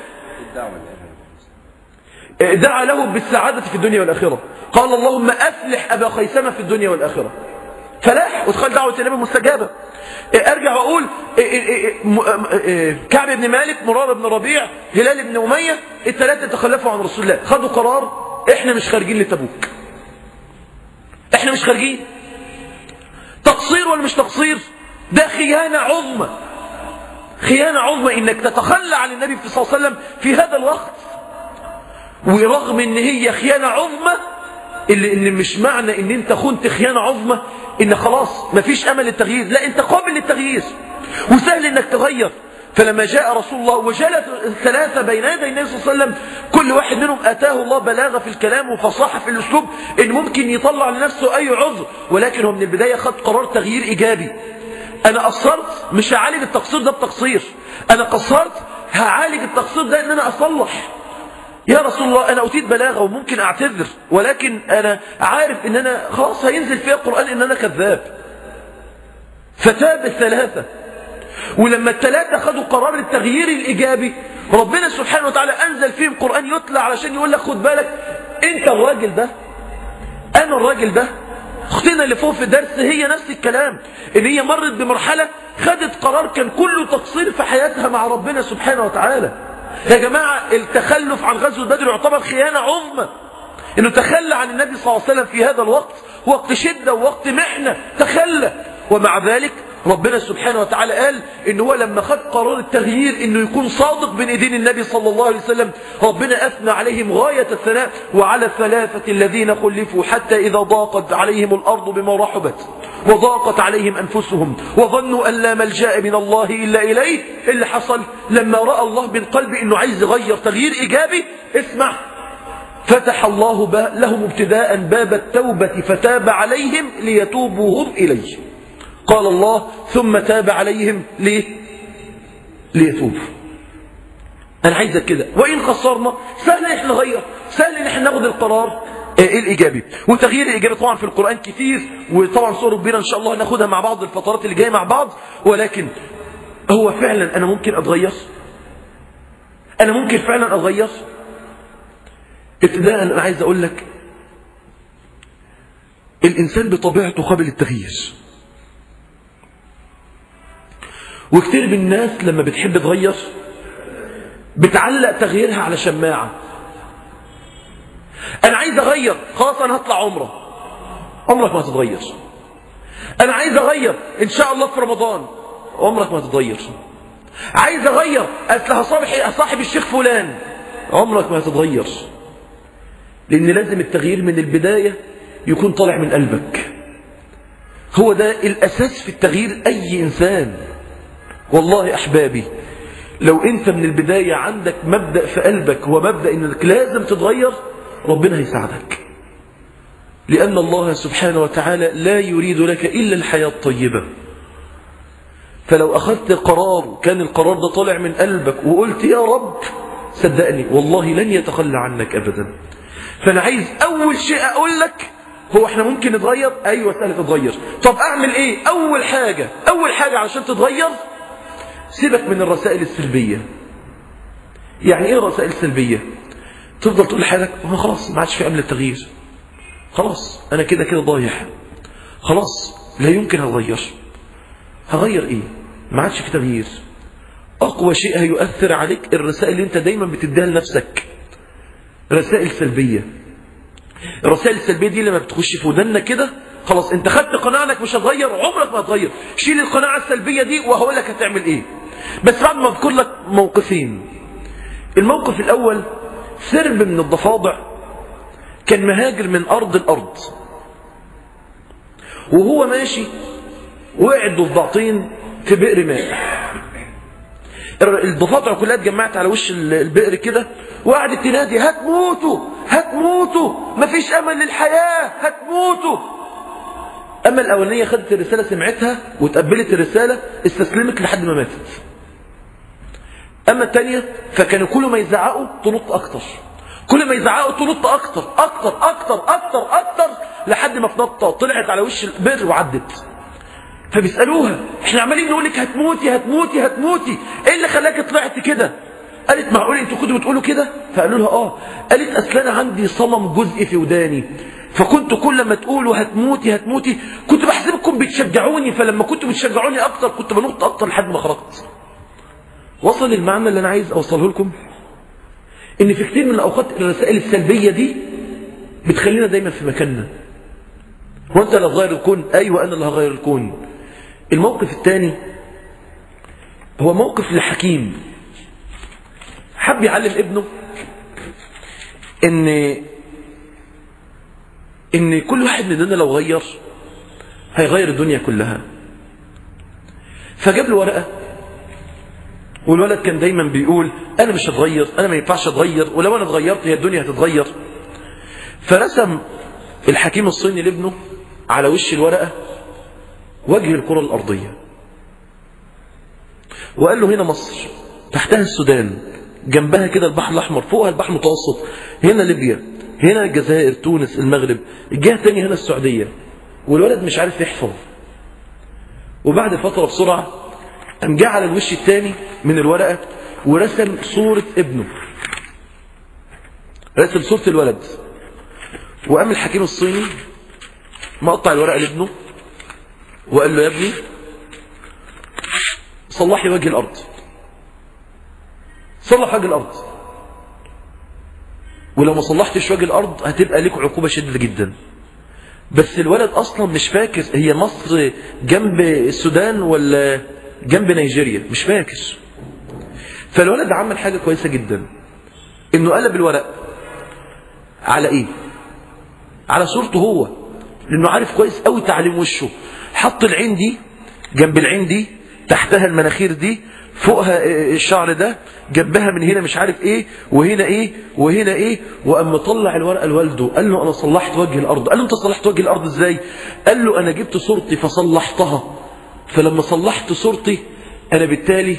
دعا له بالسعادة في الدنيا والآخرة قال اللهم أفلح أبا خيسمة في الدنيا والآخرة فلاح ودخل دعوة النبي مستجابة ارجع واقول كعب بن مالك مرار بن ربيع هلال بن أمية الثلاثة تخلفوا عن رسول الله خدوا قرار احنا مش خارجين لتبوك احنا مش خارجين تقصير ولا مش تقصير ده خيانة عظمى خيانة عظمى انك تتخلى عن النبي صلى الله عليه وسلم في هذا الوقت ورغم ان هي خيانة عظمى اللي ان مش معنى ان انت خنت خيانة عظمى ان خلاص مفيش امل للتغيير لا انت قابل للتغيير وسهل انك تغير فلما جاء رسول الله وجلت الثلاثة بين يدي النبي صلى الله عليه وسلم كل واحد منهم أتاه الله بلاغة في الكلام وفصاحة في الأسلوب إن ممكن يطلع لنفسه أي عذر ولكن هو من البداية خد قرار تغيير إيجابي أنا قصرت مش هعالج التقصير ده بتقصير أنا قصرت هعالج التقصير ده إن أنا أصلح يا رسول الله أنا أتيت بلاغة وممكن أعتذر ولكن أنا عارف إن أنا خلاص هينزل فيها القرآن إن أنا كذاب فتاب الثلاثة ولما الثلاثة خدوا قرار التغيير الإيجابي ربنا سبحانه وتعالى أنزل فيهم قرآن يتلى علشان يقول لك خد بالك أنت الراجل ده أنا الراجل ده اختنا اللي فوق في الدرس هي نفس الكلام ان هي مرت بمرحلة خدت قرار كان كله تقصير في حياتها مع ربنا سبحانه وتعالى يا جماعة التخلف عن غزوة بدر يعتبر خيانة عظمى انه تخلى عن النبي صلى الله عليه وسلم في هذا الوقت وقت شدة ووقت محنة تخلى ومع ذلك ربنا سبحانه وتعالى قال ان هو لما خد قرار التغيير انه يكون صادق بين ايدين النبي صلى الله عليه وسلم ربنا اثنى عليهم غاية الثناء وعلى الثلاثة الذين خلفوا حتى اذا ضاقت عليهم الارض بما رحبت وضاقت عليهم أنفسهم وظنوا أن لا ملجأ من الله إلا إليه اللي حصل لما رأى الله من قلبه أنه عايز يغير تغيير إيجابي اسمع فتح الله لهم ابتداء باب التوبة فتاب عليهم ليتوبوا هم إليه قال الله ثم تاب عليهم ليه ليتوبوا أنا عايزك كده وإن خسرنا سهل إحنا نغير سهل إن إحنا ناخد القرار إيه الإيجابي وتغيير الإيجابي طبعا في القرآن كتير وطبعا صور كبيرة إن شاء الله ناخدها مع بعض الفترات اللي جاية مع بعض ولكن هو فعلا أنا ممكن أتغير أنا ممكن فعلا أتغير ابتداء أنا عايز أقول لك الإنسان بطبيعته قابل للتغيير وكتير من الناس لما بتحب تغير بتعلق تغييرها على شماعة أنا عايز أغير خلاص أنا هطلع عمرة عمرك ما هتتغير أنا عايز أغير إن شاء الله في رمضان عمرك ما هتتغير عايز أغير أصل هصاحب صاحب الشيخ فلان عمرك ما هتتغير لأن لازم التغيير من البداية يكون طالع من قلبك هو ده الأساس في التغيير أي إنسان والله أحبابي لو أنت من البداية عندك مبدأ في قلبك هو مبدأ أنك لازم تتغير ربنا هيساعدك لأن الله سبحانه وتعالى لا يريد لك إلا الحياة الطيبة فلو أخذت قرار كان القرار ده طالع من قلبك وقلت يا رب صدقني والله لن يتخلى عنك أبدا فأنا عايز أول شيء أقول لك هو احنا ممكن نتغير أيوة سهل تتغير طب أعمل إيه أول حاجة أول حاجة علشان تتغير سيبك من الرسائل السلبية يعني ايه الرسائل السلبية تفضل تقول لحالك ما خلاص ما عادش في امل التغيير خلاص انا كده كده ضايع خلاص لا يمكن هغير هغير ايه ما عادش في تغيير اقوى شيء هيؤثر عليك الرسائل اللي انت دايما بتديها لنفسك رسائل سلبية الرسائل السلبية دي لما بتخش في ودنا كده خلاص انت خدت قناعة انك مش هتغير عمرك ما هتغير شيل القناعة السلبية دي وهقول لك هتعمل ايه بس بعد ما اذكر لك موقفين الموقف الاول سرب من الضفادع كان مهاجر من ارض الارض وهو ماشي وقعد ضفدعتين في بئر ماء الضفادع كلها اتجمعت على وش البئر كده وقعدت تنادي هتموتوا هتموتوا مفيش امل للحياه هتموتوا اما الاولانيه خدت الرساله سمعتها وتقبلت الرساله استسلمت لحد ما ماتت اما الثانيه فكانوا كل ما يزعقوا تنط اكتر كل ما يزعقوا تنط اكتر اكتر اكتر اكتر اكتر لحد ما في نطه طلعت على وش البئر وعدت فبيسالوها احنا عمالين نقول لك هتموتي هتموتي هتموتي ايه اللي خلاك طلعت كده قالت معقول انتوا كنتوا بتقولوا كده فقالوا لها اه قالت اصل انا عندي صمم جزء في وداني فكنت كل ما تقولوا هتموتي هتموتي كنت بحسبكم بتشجعوني فلما كنتوا بتشجعوني اكتر كنت بنط اكتر لحد ما خرجت وصل المعنى اللي انا عايز اوصله لكم ان في كتير من الاوقات الرسائل السلبيه دي بتخلينا دايما في مكاننا هو انت اللي هتغير الكون ايوه انا اللي هغير الكون الموقف الثاني هو موقف لحكيم حب يعلم ابنه ان ان كل واحد مننا لو غير هيغير الدنيا كلها فجاب له ورقه والولد كان دايما بيقول انا مش هتغير انا ما ينفعش اتغير ولو انا اتغيرت هي الدنيا هتتغير فرسم الحكيم الصيني لابنه على وش الورقه وجه الكره الارضيه وقال له هنا مصر تحتها السودان جنبها كده البحر الاحمر فوقها البحر المتوسط هنا ليبيا هنا الجزائر تونس المغرب الجهه الثانيه هنا السعوديه والولد مش عارف يحفظ وبعد فتره بسرعه قام جه على الوش الثاني من الورقه ورسم صوره ابنه رسم صوره الولد وقام الحكيم الصيني مقطع الورقه لابنه وقال له يا ابني صلح لي وجه الارض صلح وجه الارض ولو ما صلحتش وجه الارض هتبقى لك عقوبه شديده جدا بس الولد اصلا مش فاكر هي مصر جنب السودان ولا جنب نيجيريا مش فاكر فالولد عمل حاجه كويسه جدا انه قلب الورق على ايه على صورته هو لانه عارف كويس قوي تعليم وشه حط العين دي جنب العين دي تحتها المناخير دي فوقها الشعر ده جنبها من هنا مش عارف ايه وهنا ايه وهنا ايه وقام مطلع الورقه لوالده قال له انا صلحت وجه الارض قال له انت صلحت وجه الارض ازاي قال له انا جبت صورتي فصلحتها فلما صلحت صورتي انا بالتالي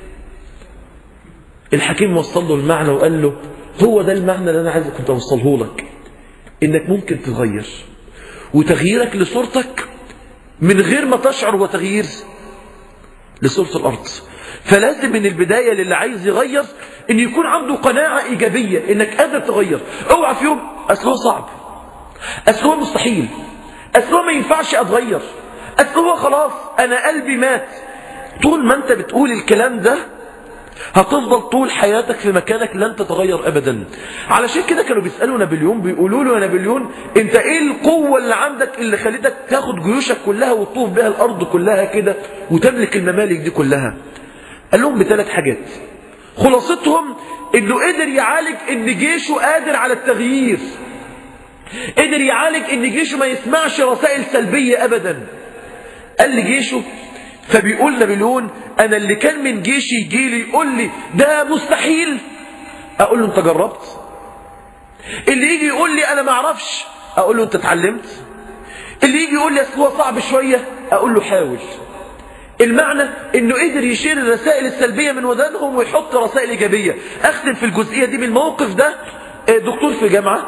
الحكيم وصل له المعنى وقال له هو ده المعنى اللي انا عايز كنت اوصله لك انك ممكن تغير وتغييرك لصورتك من غير ما تشعر هو تغيير لصورة الأرض فلازم من البداية للي عايز يغير ان يكون عنده قناعة إيجابية انك قادر تغير اوعى في يوم أصل هو صعب أصل هو مستحيل أصل هو ما ينفعش أتغير أصل هو خلاص أنا قلبي مات طول ما أنت بتقول الكلام ده هتفضل طول حياتك في مكانك لن تتغير ابدا علشان كده كانوا بيسالوا نابليون بيقولوا له يا نابليون انت ايه القوه اللي عندك اللي خلتك تاخد جيوشك كلها وتطوف بها الارض كلها كده وتملك الممالك دي كلها قال لهم بثلاث حاجات خلاصتهم انه قدر يعالج ان جيشه قادر على التغيير قدر يعالج ان جيشه ما يسمعش رسائل سلبيه ابدا قال لجيشه فبيقول نابليون انا اللي كان من جيشي يجي لي يقول لي ده مستحيل اقول له انت جربت اللي يجي يقول لي انا ما اعرفش اقول له انت اتعلمت اللي يجي يقول لي اصل هو صعب شويه اقول له حاول المعنى انه قدر يشيل الرسائل السلبيه من ودانهم ويحط رسائل ايجابيه اختم في الجزئيه دي بالموقف ده دكتور في جامعه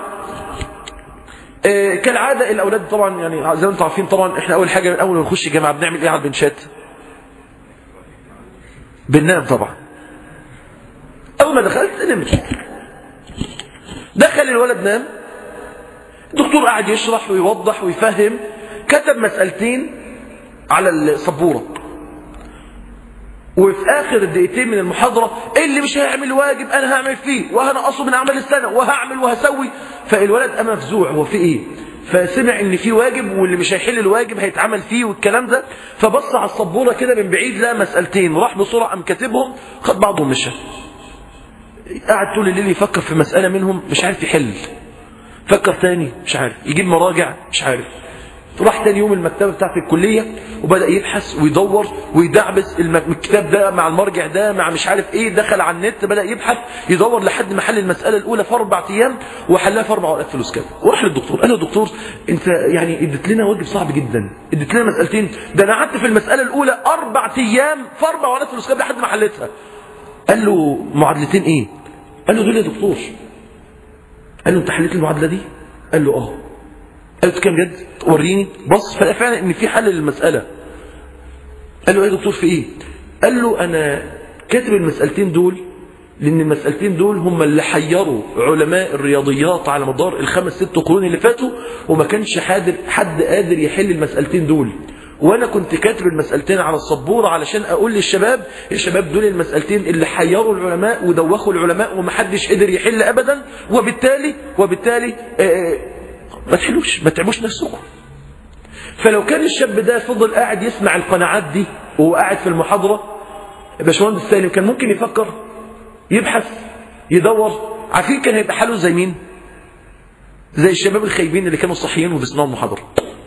كالعاده الاولاد طبعا يعني زي ما انتم عارفين طبعا احنا اول حاجه اول ما نخش جامعه بنعمل ايه على البنشات بننام طبعا اول ما دخلت نمت دخل الولد نام الدكتور قاعد يشرح ويوضح ويفهم كتب مسألتين على السبورة وفي آخر الدقيقتين من المحاضرة اللي مش هيعمل واجب أنا هعمل فيه وهنقصه من أعمال السنة وهعمل وهسوي فالولد قام مفزوع هو في إيه فسمع ان في واجب واللي مش هيحل الواجب هيتعمل فيه والكلام ده فبص على السبوره كده من بعيد لقى مسالتين راح بسرعه قام كاتبهم خد بعضه ومشى قعد طول الليل يفكر في مساله منهم مش عارف يحل فكر تاني مش عارف يجيب مراجع مش عارف راح تاني يوم المكتبه بتاعت الكليه وبدا يبحث ويدور ويدعبس الكتاب ده مع المرجع ده مع مش عارف ايه دخل على النت بدا يبحث يدور لحد ما حل المساله الاولى في اربع ايام وحلها في اربع ورقات فلوس كام وراح للدكتور قال له دكتور انت يعني اديت لنا واجب صعب جدا اديت لنا مسالتين ده انا قعدت في المساله الاولى اربع ايام في اربع ورقات فلوس كام لحد ما حلتها قال له معادلتين ايه قال له دول يا دكتور قال له انت حليت المعادله دي قال له اه قال له كام جد وريني بص فلقى فعلا ان في حل للمساله قال له ايه يا دكتور في ايه قال له انا كاتب المسالتين دول لان المسالتين دول هم اللي حيروا علماء الرياضيات على مدار الخمس ست قرون اللي فاتوا وما كانش حد حد قادر يحل المسالتين دول وانا كنت كاتب المسالتين على السبوره علشان اقول للشباب الشباب دول المسالتين اللي حيروا العلماء ودوخوا العلماء ومحدش قدر يحل ابدا وبالتالي وبالتالي آه ما تحلوش ما تعبوش نفسكم فلو كان الشاب ده فضل قاعد يسمع القناعات دي وهو قاعد في المحاضرة باشمهندس سالم كان ممكن يفكر يبحث يدور عارفين كان هيبقى حاله زي مين زي الشباب الخايبين اللي كانوا صحيين وبيسمعوا المحاضرة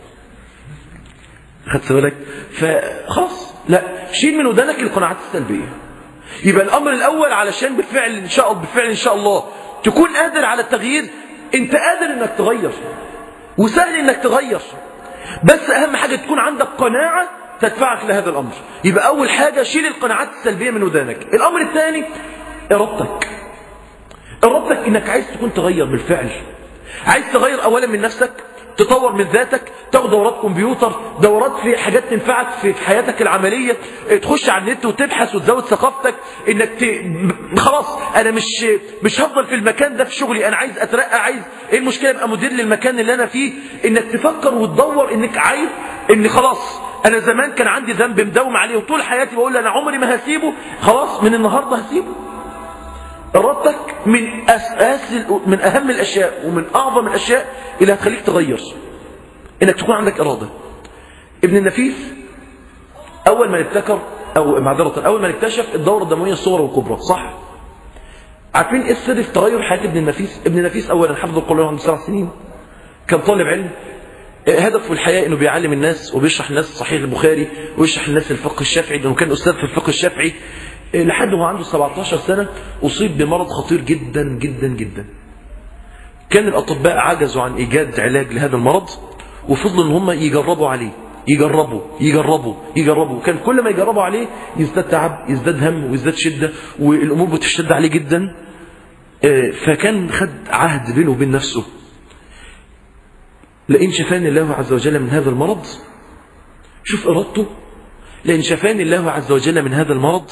خدت بالك فخلاص لا شيل من ودانك القناعات السلبية يبقى الأمر الأول علشان بالفعل إن شاء الله بالفعل إن شاء الله تكون قادر على التغيير انت قادر انك تغير وسهل انك تغير بس اهم حاجة تكون عندك قناعة تدفعك لهذا الامر يبقى اول حاجة شيل القناعات السلبية من ودانك الامر الثاني ارادتك ارادتك انك عايز تكون تغير بالفعل عايز تغير اولا من نفسك تطور من ذاتك تاخد دورات كمبيوتر دورات في حاجات تنفعك في حياتك العملية تخش على النت وتبحث وتزود ثقافتك انك ت... خلاص انا مش مش هفضل في المكان ده في شغلي انا عايز اترقى عايز ايه المشكلة ابقى مدير للمكان اللي انا فيه انك تفكر وتدور انك عايز ان خلاص انا زمان كان عندي ذنب مداوم عليه وطول حياتي بقول انا عمري ما هسيبه خلاص من النهارده هسيبه ارادتك من اساس من اهم الاشياء ومن اعظم الاشياء اللي هتخليك تغير انك تكون عندك اراده ابن النفيس اول ما ابتكر او معذره اول ما اكتشف الدوره الدمويه الصغرى والكبرى صح عارفين ايه السر في تغير حياه ابن النفيس ابن النفيس اولا حفظ القران عنده سبع سنين كان طالب علم هدفه في الحياة انه بيعلم الناس وبيشرح الناس صحيح البخاري ويشرح الناس الفقه الشافعي لانه كان استاذ في الفقه الشافعي لحد هو عنده 17 سنة اصيب بمرض خطير جدا جدا جدا كان الاطباء عجزوا عن ايجاد علاج لهذا المرض وفضلوا ان هم يجربوا عليه يجربوا يجربوا يجربوا كان كل ما يجربوا عليه يزداد تعب يزداد هم ويزداد شدة والامور بتشتد عليه جدا فكان خد عهد بينه وبين نفسه لئن شفاني الله عز وجل من هذا المرض شوف إرادته لئن شفاني الله عز وجل من هذا المرض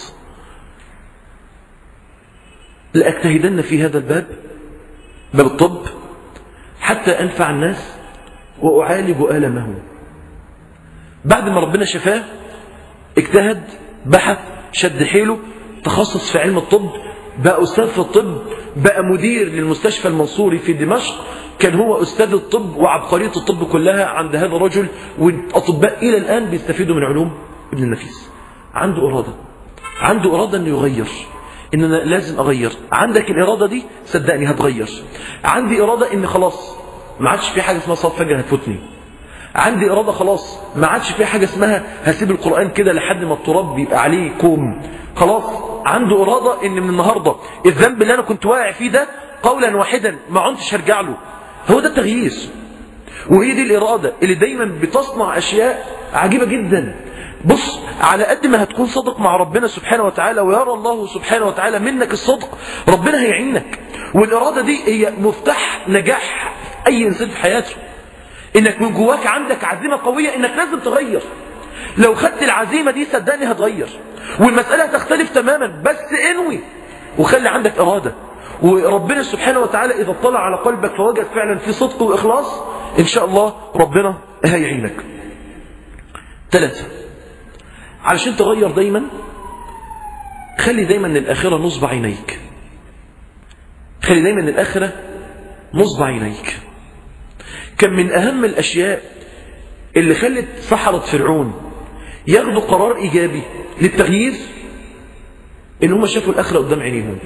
لأجتهدن في هذا الباب باب الطب حتى أنفع الناس وأعالج ألمهم بعد ما ربنا شفاه اجتهد بحث شد حيله تخصص في علم الطب بقى أستاذ في الطب بقى مدير للمستشفى المنصوري في دمشق كان هو أستاذ الطب وعبقرية الطب كلها عند هذا الرجل والأطباء إلى الآن بيستفيدوا من علوم ابن النفيس عنده إرادة عنده إرادة أنه يغير إن أنا لازم أغير عندك الإرادة دي صدقني هتغير عندي إرادة إن خلاص ما عادش في حاجة اسمها صلاة فجر هتفوتني عندي إرادة خلاص ما عادش في حاجة اسمها هسيب القرآن كده لحد ما التراب بيبقى عليه كوم خلاص عنده إرادة إن من النهاردة الذنب اللي أنا كنت واقع فيه ده قولا واحدا ما عدتش هرجع له هو ده التغيير وهي دي الإرادة اللي دايما بتصنع أشياء عجيبة جدا بص على قد ما هتكون صادق مع ربنا سبحانه وتعالى ويرى الله سبحانه وتعالى منك الصدق ربنا هيعينك والإرادة دي هي مفتاح نجاح أي إنسان في حياته إنك من جواك عندك عزيمة قوية إنك لازم تغير لو خدت العزيمة دي صدقني هتغير والمسألة هتختلف تماما بس انوي وخلي عندك إرادة وربنا سبحانه وتعالى إذا اطلع على قلبك فوجد فعلا في صدق وإخلاص إن شاء الله ربنا هيعينك ثلاثة علشان تغير دايما خلي دايما الآخرة نصب عينيك خلي دايما الآخرة نصب عينيك كان من أهم الأشياء اللي خلت سحرة فرعون ياخدوا قرار إيجابي للتغيير إن هم شافوا الآخرة قدام عينيهم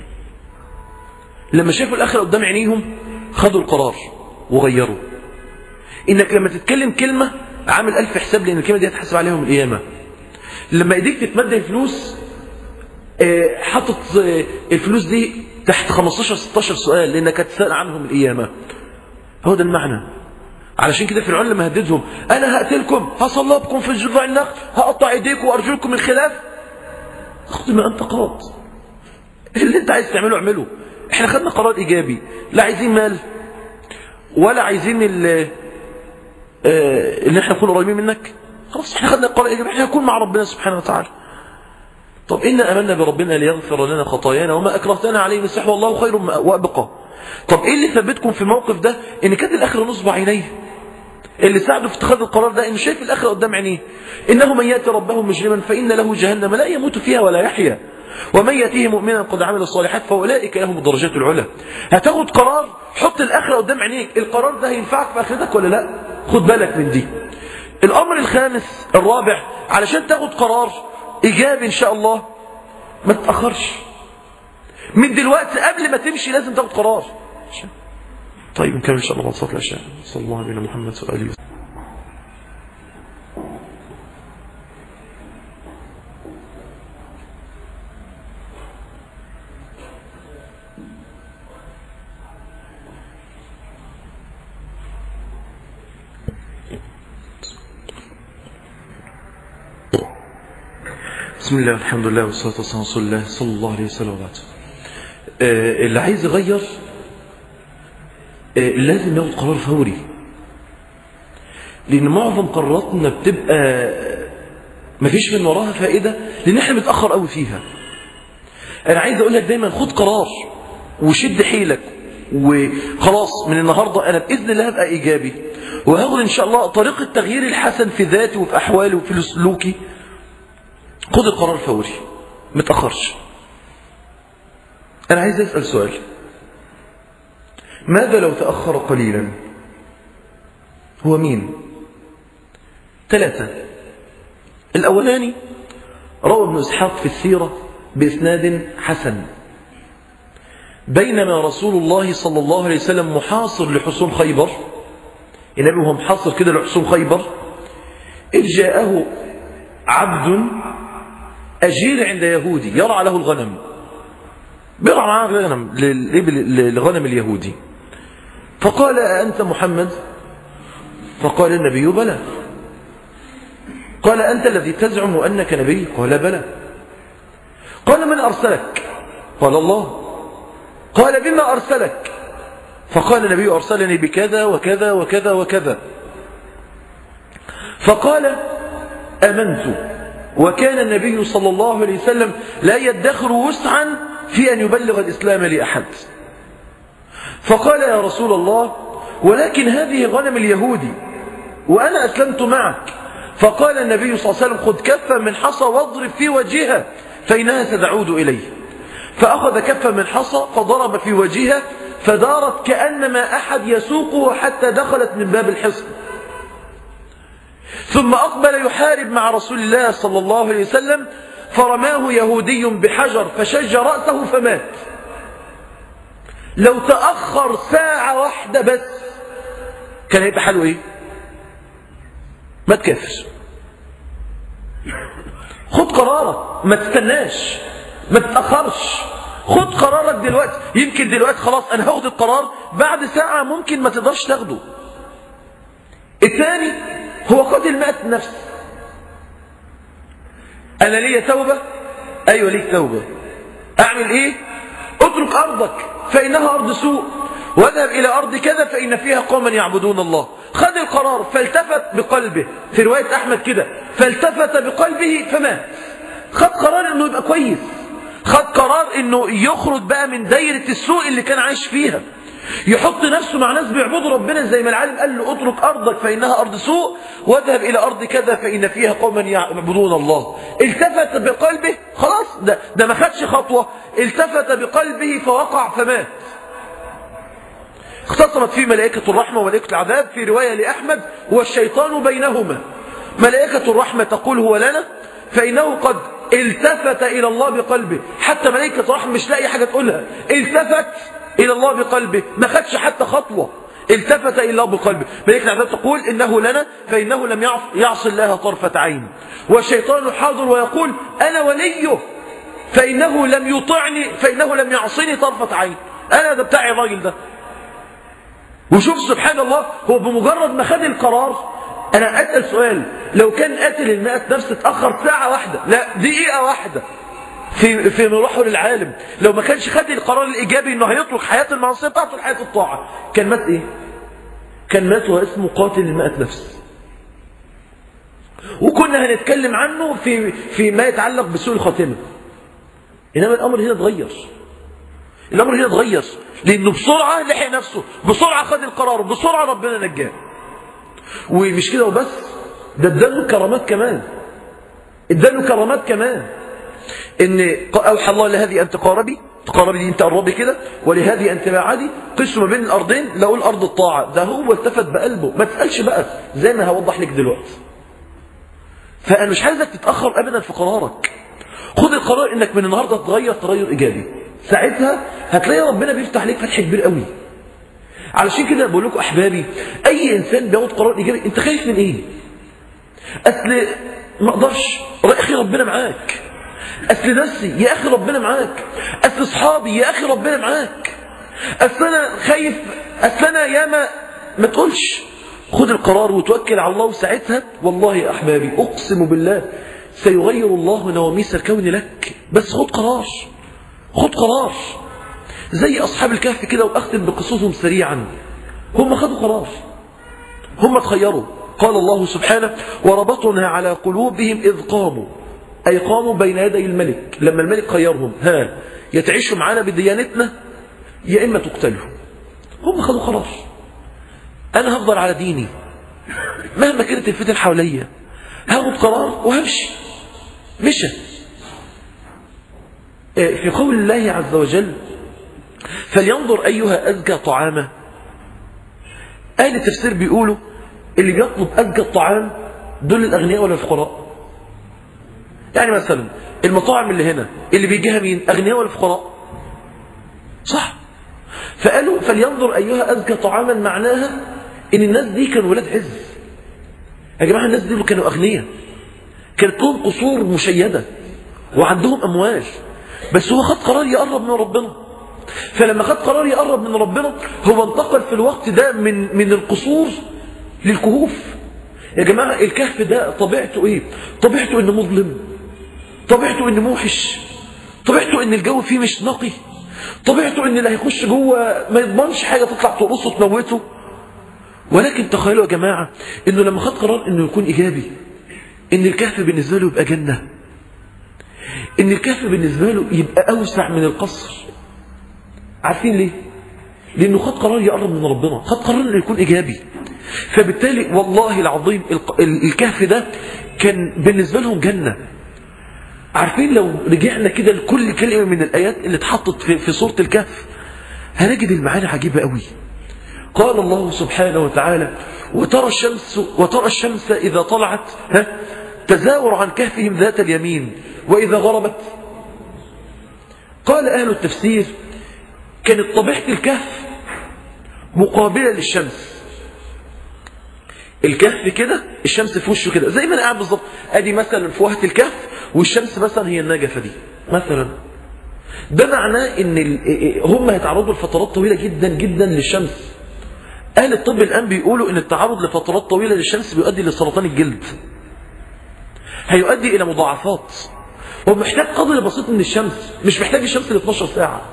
لما شافوا الآخرة قدام عينيهم خدوا القرار وغيروا إنك لما تتكلم كلمة عامل ألف حساب لأن الكلمة دي هتحسب عليهم القيامة لما ايديك تتمد الفلوس حاطط الفلوس دي تحت 15 16 سؤال لانك هتسال عنهم القيامه هو ده المعنى علشان كده فرعون لما هددهم انا هقتلكم هصلبكم في جذوع النخل هقطع ايديكم وارجلكم من خلاف خد ما انت قاض اللي انت عايز تعمله اعمله احنا خدنا قرار ايجابي لا عايزين مال ولا عايزين ال ان احنا نكون قريبين منك خلاص احنا خدنا القرار الايجابي احنا نكون مع ربنا سبحانه وتعالى طب إنا أمنا بربنا ليغفر لنا خطايانا وما أكرهتنا عليه من السحر والله خير وأبقى طب إيه اللي ثبتكم في الموقف ده إن كانت الآخرة نصب عينيه اللي ساعده في اتخاذ القرار ده إنه شايف الآخرة قدام عينيه إنه من يأتي ربه مجرما فإن له جهنم لا يموت فيها ولا يحيا ومن يأتيه مؤمنا قد عمل الصالحات فأولئك لهم الدرجات العلى هتاخد قرار حط الآخرة قدام عينيك القرار ده هينفعك في آخرتك ولا لا خد بالك من دي الأمر الخامس الرابع علشان تاخد قرار إيجابي إن شاء الله ما تتأخرش من دلوقتي قبل ما تمشي لازم تاخد قرار طيب نكمل إن شاء الله صلاة العشاء صلى الله عليه محمد وآله وسلم بسم الله والحمد لله والصلاة والسلام على رسول الله صلى الله عليه وسلم وبعد آه اللي عايز يغير آه لازم ياخد قرار فوري لأن معظم قراراتنا بتبقى مفيش من وراها فائدة لأن احنا متأخر قوي فيها أنا عايز أقول لك دايما خد قرار وشد حيلك وخلاص من النهاردة أنا بإذن الله هبقى إيجابي وهاخد إن شاء الله طريق التغيير الحسن في ذاتي وفي أحوالي وفي سلوكي خد القرار فوري ما تأخرش أنا عايز أسأل سؤال ماذا لو تأخر قليلا هو مين ثلاثة الأولاني روى ابن إسحاق في السيرة بإسناد حسن بينما رسول الله صلى الله عليه وسلم محاصر لحصون خيبر النبي وهو محصر كده لحصول خيبر إذ جاءه عبد أجير عند يهودي يرعى له الغنم بيرعى معاه الغنم للغنم اليهودي فقال أنت محمد فقال النبي بلى قال أنت الذي تزعم أنك نبي قال بلى قال من أرسلك قال الله قال بما أرسلك فقال النبي أرسلني بكذا وكذا وكذا وكذا فقال أمنت وكان النبي صلى الله عليه وسلم لا يدخر وسعا في أن يبلغ الإسلام لأحد فقال يا رسول الله ولكن هذه غنم اليهودي وأنا أسلمت معك فقال النبي صلى الله عليه وسلم خذ كفا من حصى واضرب في وجهها فإنها ستعود إليه فأخذ كفا من حصى فضرب في وجهها فدارت كأنما أحد يسوقه حتى دخلت من باب الحصن ثم أقبل يحارب مع رسول الله صلى الله عليه وسلم فرماه يهودي بحجر فشج رأسه فمات لو تأخر ساعة واحدة بس كان هيبقى حاله ايه ما تكافر خد قرارك ما تستناش ما تتأخرش خد قرارك دلوقتي يمكن دلوقتي خلاص انا هاخد القرار بعد ساعة ممكن ما تقدرش تاخده الثاني هو قتل مئة نفس انا ليا توبة ايوه ليك توبة اعمل ايه اترك ارضك فانها ارض سوء واذهب الى ارض كذا فان فيها قوما يعبدون الله خد القرار فالتفت بقلبه في رواية احمد كده فالتفت بقلبه فمات خد قرار انه يبقى كويس خد قرار انه يخرج بقى من دايرة السوء اللي كان عايش فيها يحط نفسه مع ناس بيعبدوا ربنا زي ما العالم قال له اترك ارضك فانها ارض سوء واذهب الى ارض كذا فان فيها قوما يعبدون الله التفت بقلبه خلاص ده ده ما خدش خطوه التفت بقلبه فوقع فمات اختصمت فيه ملائكة الرحمة وملائكة العذاب في رواية لأحمد والشيطان بينهما ملائكة الرحمة تقول هو لنا فإنه قد التفت إلى الله بقلبه حتى ملائكة الرحمة مش لاقي حاجة تقولها التفت إلى الله بقلبه ما خدش حتى خطوة التفت إلى الله بقلبه ملائكة العذاب تقول إنه لنا فإنه لم يعص الله طرفة عين والشيطان حاضر ويقول أنا وليه فإنه لم يطعني فإنه لم يعصني طرفة عين أنا ده بتاعي الراجل ده وشوف سبحان الله هو بمجرد ما خد القرار انا اسال سؤال لو كان قاتل المئة نفس اتاخر ساعه واحده لا دقيقه واحده في في مروحه للعالم لو ما كانش خد القرار الايجابي انه هيترك حياه المعصيه بتاعته لحياه الطاعه كان مات ايه كان مات وهو اسمه قاتل المئة نفس وكنا هنتكلم عنه في في ما يتعلق بسوء الخاتمه انما الامر هنا اتغير الامر هنا اتغير لانه بسرعه لحق نفسه بسرعه خد القرار بسرعه ربنا نجاه ومش كده وبس ده اداله كرامات كمان اداله كرامات كمان ان اوحى الله لهذه ان تقاربي تقاربي دي انت قربي كده ولهذه ان تباعدي قسم ما بين الارضين لو الارض الطاعه ده هو التفت بقلبه ما تسالش بقى زي ما هوضح لك دلوقتي فانا مش عايزك تتاخر ابدا في قرارك خد القرار انك من النهارده تغير تغير ايجابي ساعتها هتلاقي ربنا بيفتح عليك فتح كبير قوي علشان كده بقول لكم احبابي اي انسان بياخد قرار ايجابي انت خايف من ايه اصل ما اقدرش يا اخي ربنا معاك اصل نفسي يا اخي ربنا معاك اصل اصحابي يا اخي ربنا معاك اصل انا خايف اصل انا ياما ما تقولش خد القرار وتوكل على الله وساعتها والله يا احبابي اقسم بالله سيغير الله نواميس الكون لك بس خد قرار خد قرار زي أصحاب الكهف كده وأختم بقصصهم سريعا هم خدوا قرار هم تخيروا قال الله سبحانه وربطنا على قلوبهم إذ قاموا أي قاموا بين يدي الملك لما الملك خيرهم ها يتعيشوا معانا بديانتنا يا إما تقتلوا هم خدوا قرار أنا هفضل على ديني مهما كانت الفتن حواليا هاخد قرار وهمشي مشى في قول الله عز وجل فلينظر أيها أزكى طعاما أهل التفسير بيقولوا اللي بيطلب أزكى الطعام دول الأغنياء ولا الفقراء يعني مثلا المطاعم اللي هنا اللي بيجيها مين أغنياء ولا فقراء صح فقالوا فلينظر أيها أزكى طعاما معناها ان الناس دي كانوا ولاد عز يا جماعة الناس دي كانوا اغنياء كانت لهم قصور مشيدة وعندهم اموال بس هو خد قرار يقرب من ربنا فلما خد قرار يقرب من ربنا هو انتقل في الوقت ده من من القصور للكهوف يا جماعة الكهف ده طبيعته ايه طبيعته انه مظلم طبيعته انه موحش طبيعته ان الجو فيه مش نقي طبيعته ان اللي هيخش جوه ما يضمنش حاجة تطلع تقرصه تموته ولكن تخيلوا يا جماعة انه لما خد قرار انه يكون ايجابي ان الكهف بالنسبة له يبقى جنة ان الكهف بالنسبة له يبقى اوسع من القصر عارفين ليه لانه خد قرار يقرب من ربنا خد قرار انه يكون ايجابي فبالتالي والله العظيم الكهف ده كان بالنسبة لهم جنة عارفين لو رجعنا كده لكل كلمة من الآيات اللي اتحطت في, في سورة الكهف هنجد المعاني عجيبة قوي قال الله سبحانه وتعالى وترى الشمس وترى الشمس إذا طلعت ها تزاور عن كهفهم ذات اليمين وإذا غربت قال أهل التفسير كانت طبيعة الكهف مقابلة للشمس الكهف كده الشمس في وشه كده زي ما انا قاعد بالظبط ادي مثلا في وهة الكهف والشمس مثلا هي النجفة دي مثلا ده معناه ان هم هيتعرضوا لفترات طويلة جدا جدا للشمس اهل الطب الان بيقولوا ان التعرض لفترات طويلة للشمس بيؤدي لسرطان الجلد هيؤدي الى مضاعفات هو محتاج قدر بسيط من الشمس مش محتاج الشمس ل 12 ساعة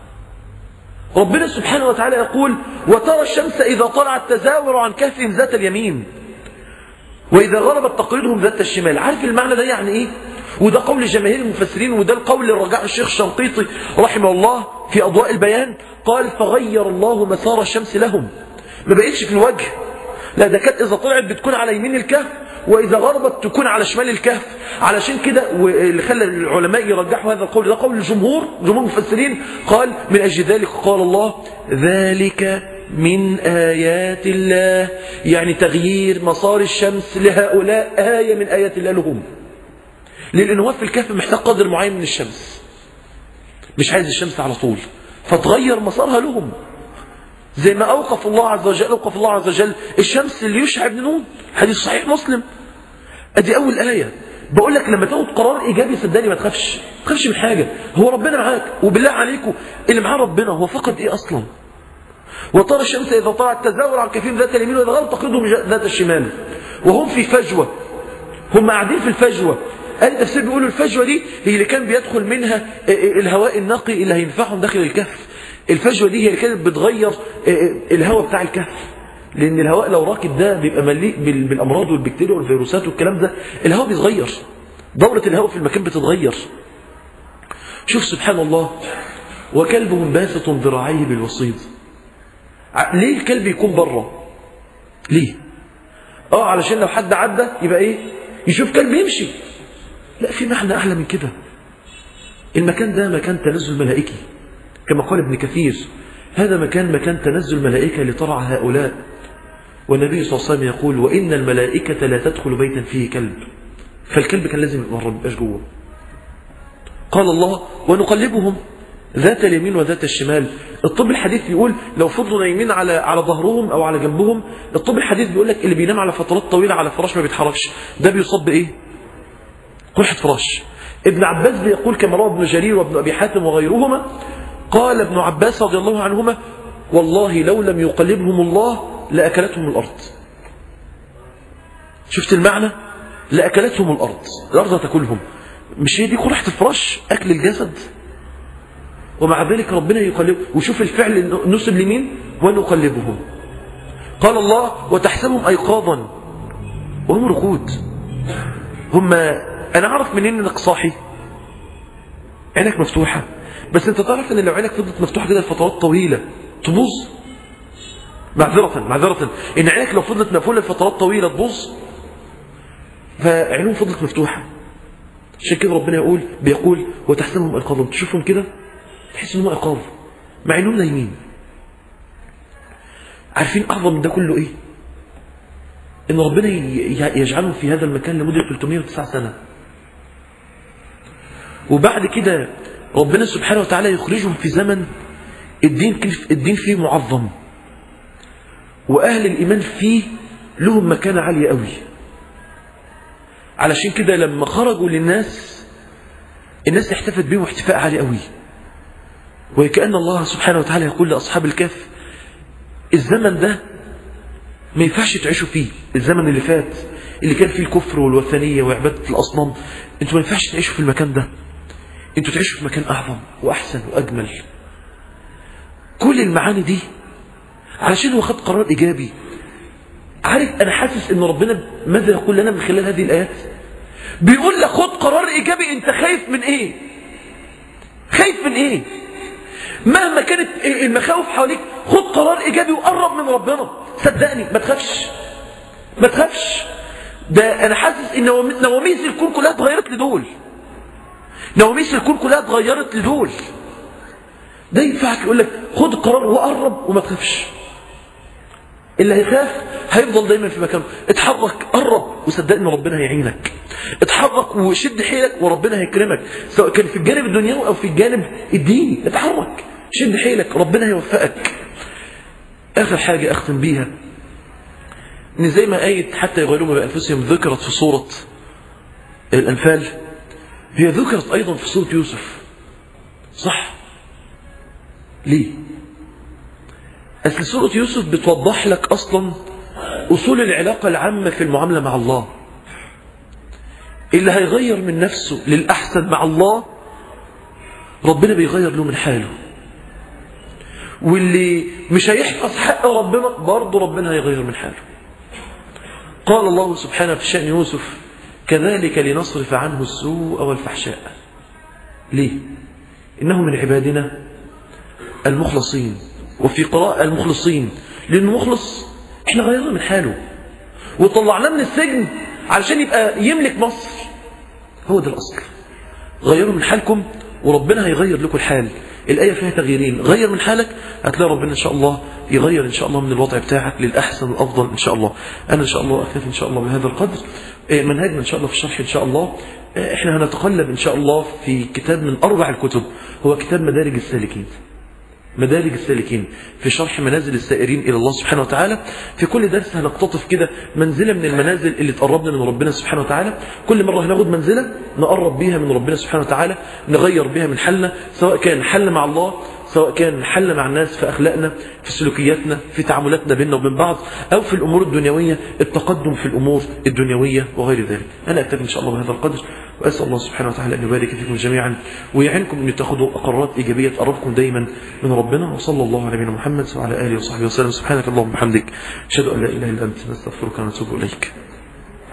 ربنا سبحانه وتعالى يقول وترى الشمس إذا طلعت تزاور عن كهفهم ذات اليمين وإذا غربت تقريدهم ذات الشمال عارف المعنى ده يعني إيه وده قول جماهير المفسرين وده القول اللي رجعه الشيخ الشنقيطي رحمه الله في أضواء البيان قال فغير الله مسار الشمس لهم ما بقتش في الوجه لا ده كانت إذا طلعت بتكون على يمين الكهف وإذا غربت تكون على شمال الكهف علشان كده واللي خلى العلماء يرجحوا هذا القول ده قول الجمهور جمهور المفسرين قال من أجل ذلك قال الله ذلك من آيات الله يعني تغيير مسار الشمس لهؤلاء آية من آيات الله لهم لأن هو في الكهف محتاج قدر معين من الشمس مش عايز الشمس على طول فتغير مسارها لهم زي ما أوقف الله عز وجل أوقف الله عز وجل الشمس اللي يشعب بن نون حديث صحيح مسلم أدي أول آية بقول لك لما تاخد قرار إيجابي صدقني ما تخافش ما تخافش من حاجة هو ربنا معاك وبالله عليكم اللي معاه ربنا هو فقد إيه أصلا وترى الشمس إذا طلعت تزاور عن كثير ذات اليمين وإذا غربت تقرضهم ذات الشمال وهم في فجوة هم قاعدين في الفجوة أهل التفسير بيقولوا الفجوة دي هي اللي كان بيدخل منها الهواء النقي اللي هينفعهم داخل الكهف الفجوة دي هي اللي كانت بتغير الهواء بتاع الكهف لأن الهواء لو راكد ده بيبقى مليء بالأمراض والبكتيريا والفيروسات والكلام ده الهواء بيتغير دورة الهواء في المكان بتتغير شوف سبحان الله وكلبهم باسط ذراعيه بالوصيد ليه الكلب يكون بره ليه اه علشان لو حد عدى يبقى ايه يشوف كلب يمشي لا في معنى اعلى من كده المكان ده مكان تنزل ملائكي كما قال ابن كثير هذا مكان مكان تنزل ملائكة لترعى هؤلاء والنبي صلى الله عليه وسلم يقول وإن الملائكة لا تدخل بيتا فيه كلب فالكلب كان لازم يبقى ما يبقاش جوه قال الله ونقلبهم ذات اليمين وذات الشمال الطب الحديث بيقول لو فضلوا نايمين على على ظهرهم او على جنبهم الطب الحديث بيقول لك اللي بينام على فترات طويله على فراش ما بيتحركش ده بيصاب بايه قرحه فراش ابن عباس بيقول كما روى ابن جرير وابن ابي حاتم وغيرهما قال ابن عباس رضي الله عنهما والله لو لم يقلبهم الله لاكلتهم الارض شفت المعنى لاكلتهم الارض الارض تاكلهم مش هي دي قرحه الفراش اكل الجسد ومع ذلك ربنا يقلب وشوف الفعل نسب لمين ونقلبهم قال الله وتحسبهم أيقاظا وهم رقود هم أنا أعرف منين أنك صاحي عينك مفتوحة بس أنت تعرف أن لو عينك فضلت مفتوحة كده لفترات طويلة تبوظ معذرة معذرة إن عينك لو فضلت مقفولة لفترات طويلة تبوظ فعينهم فضلت مفتوحة عشان كده ربنا يقول بيقول وتحسبهم أيقاظا تشوفهم كده تحس انهم ايقاظ مع انهم نايمين عارفين اعظم من ده كله ايه ان ربنا يجعلهم في هذا المكان لمده 309 سنه وبعد كده ربنا سبحانه وتعالى يخرجهم في زمن الدين الدين فيه معظم وأهل الإيمان فيه لهم مكانة عالية قوي علشان كده لما خرجوا للناس الناس احتفت بهم احتفاء عالي قوي وكأن الله سبحانه وتعالى يقول لأصحاب الكهف الزمن ده ما ينفعش تعيشوا فيه الزمن اللي فات اللي كان فيه الكفر والوثنية وعبادة الأصنام انتوا ما ينفعش تعيشوا في المكان ده انتوا تعيشوا في مكان أعظم وأحسن وأجمل كل المعاني دي علشان هو خد قرار إيجابي عارف أنا حاسس إن ربنا ماذا يقول لنا من خلال هذه الآيات بيقول لك خد قرار إيجابي أنت خايف من إيه خايف من إيه مهما كانت المخاوف حواليك خد قرار إيجابي وقرب من ربنا صدقني ما تخافش ما تخافش ده أنا حاسس إن نواميس الكون كلها اتغيرت لدول نواميس الكون كلها اتغيرت لدول ده ينفعك يقول لك خد القرار وقرب وما تخافش اللي هيخاف هيفضل دايما في مكانه اتحرك قرب وصدقني ربنا هيعينك اتحرك وشد حيلك وربنا هيكرمك سواء كان في الجانب الدنيوي او في الجانب الديني اتحرك شد حيلك ربنا هيوفقك اخر حاجة اختم بيها ان زي ما آية حتى يغيرون بأنفسهم ذكرت في سورة الأنفال هي ذكرت أيضا في سورة يوسف صح ليه أصل سورة يوسف بتوضح لك أصلا أصول العلاقة العامة في المعاملة مع الله اللي هيغير من نفسه للأحسن مع الله ربنا بيغير له من حاله واللي مش هيحفظ حق ربنا برضه ربنا هيغير من حاله قال الله سبحانه في شأن يوسف كذلك لنصرف عنه السوء والفحشاء ليه إنه من عبادنا المخلصين وفي قراءة المخلصين لأنه مخلص احنا غيرنا من حاله وطلعناه من السجن علشان يبقى يملك مصر هو ده الأصل غيروا من حالكم وربنا هيغير لكم الحال الآية فيها تغييرين غير من حالك هتلاقي ربنا إن شاء الله يغير إن شاء الله من الوضع بتاعك للأحسن والأفضل إن شاء الله أنا إن شاء الله أكتفي إن شاء الله بهذا القدر منهجنا إن شاء الله في الشرح إن شاء الله إحنا هنتقلب إن شاء الله في كتاب من أربع الكتب هو كتاب مدارج السالكين مدارج السالكين في شرح منازل السائرين إلى الله سبحانه وتعالى في كل درس هنقتطف كده منزلة من المنازل اللي تقربنا من ربنا سبحانه وتعالى كل مرة هناخد منزلة نقرب بيها من ربنا سبحانه وتعالى نغير بيها من حالنا سواء كان حل مع الله سواء كان حل مع الناس في أخلاقنا في سلوكياتنا في تعاملاتنا بيننا وبين بعض أو في الأمور الدنيوية التقدم في الأمور الدنيوية وغير ذلك أنا أكتفي إن شاء الله بهذا القدر وأسأل الله سبحانه وتعالى أن يبارك فيكم جميعا ويعينكم أن تاخذوا قرارات إيجابية تقربكم دايما من ربنا وصلى الله على نبينا محمد وعلى آله وصحبه وسلم سبحانك اللهم وبحمدك أشهد أن لا إله إلا أنت نستغفرك ونتوب إليك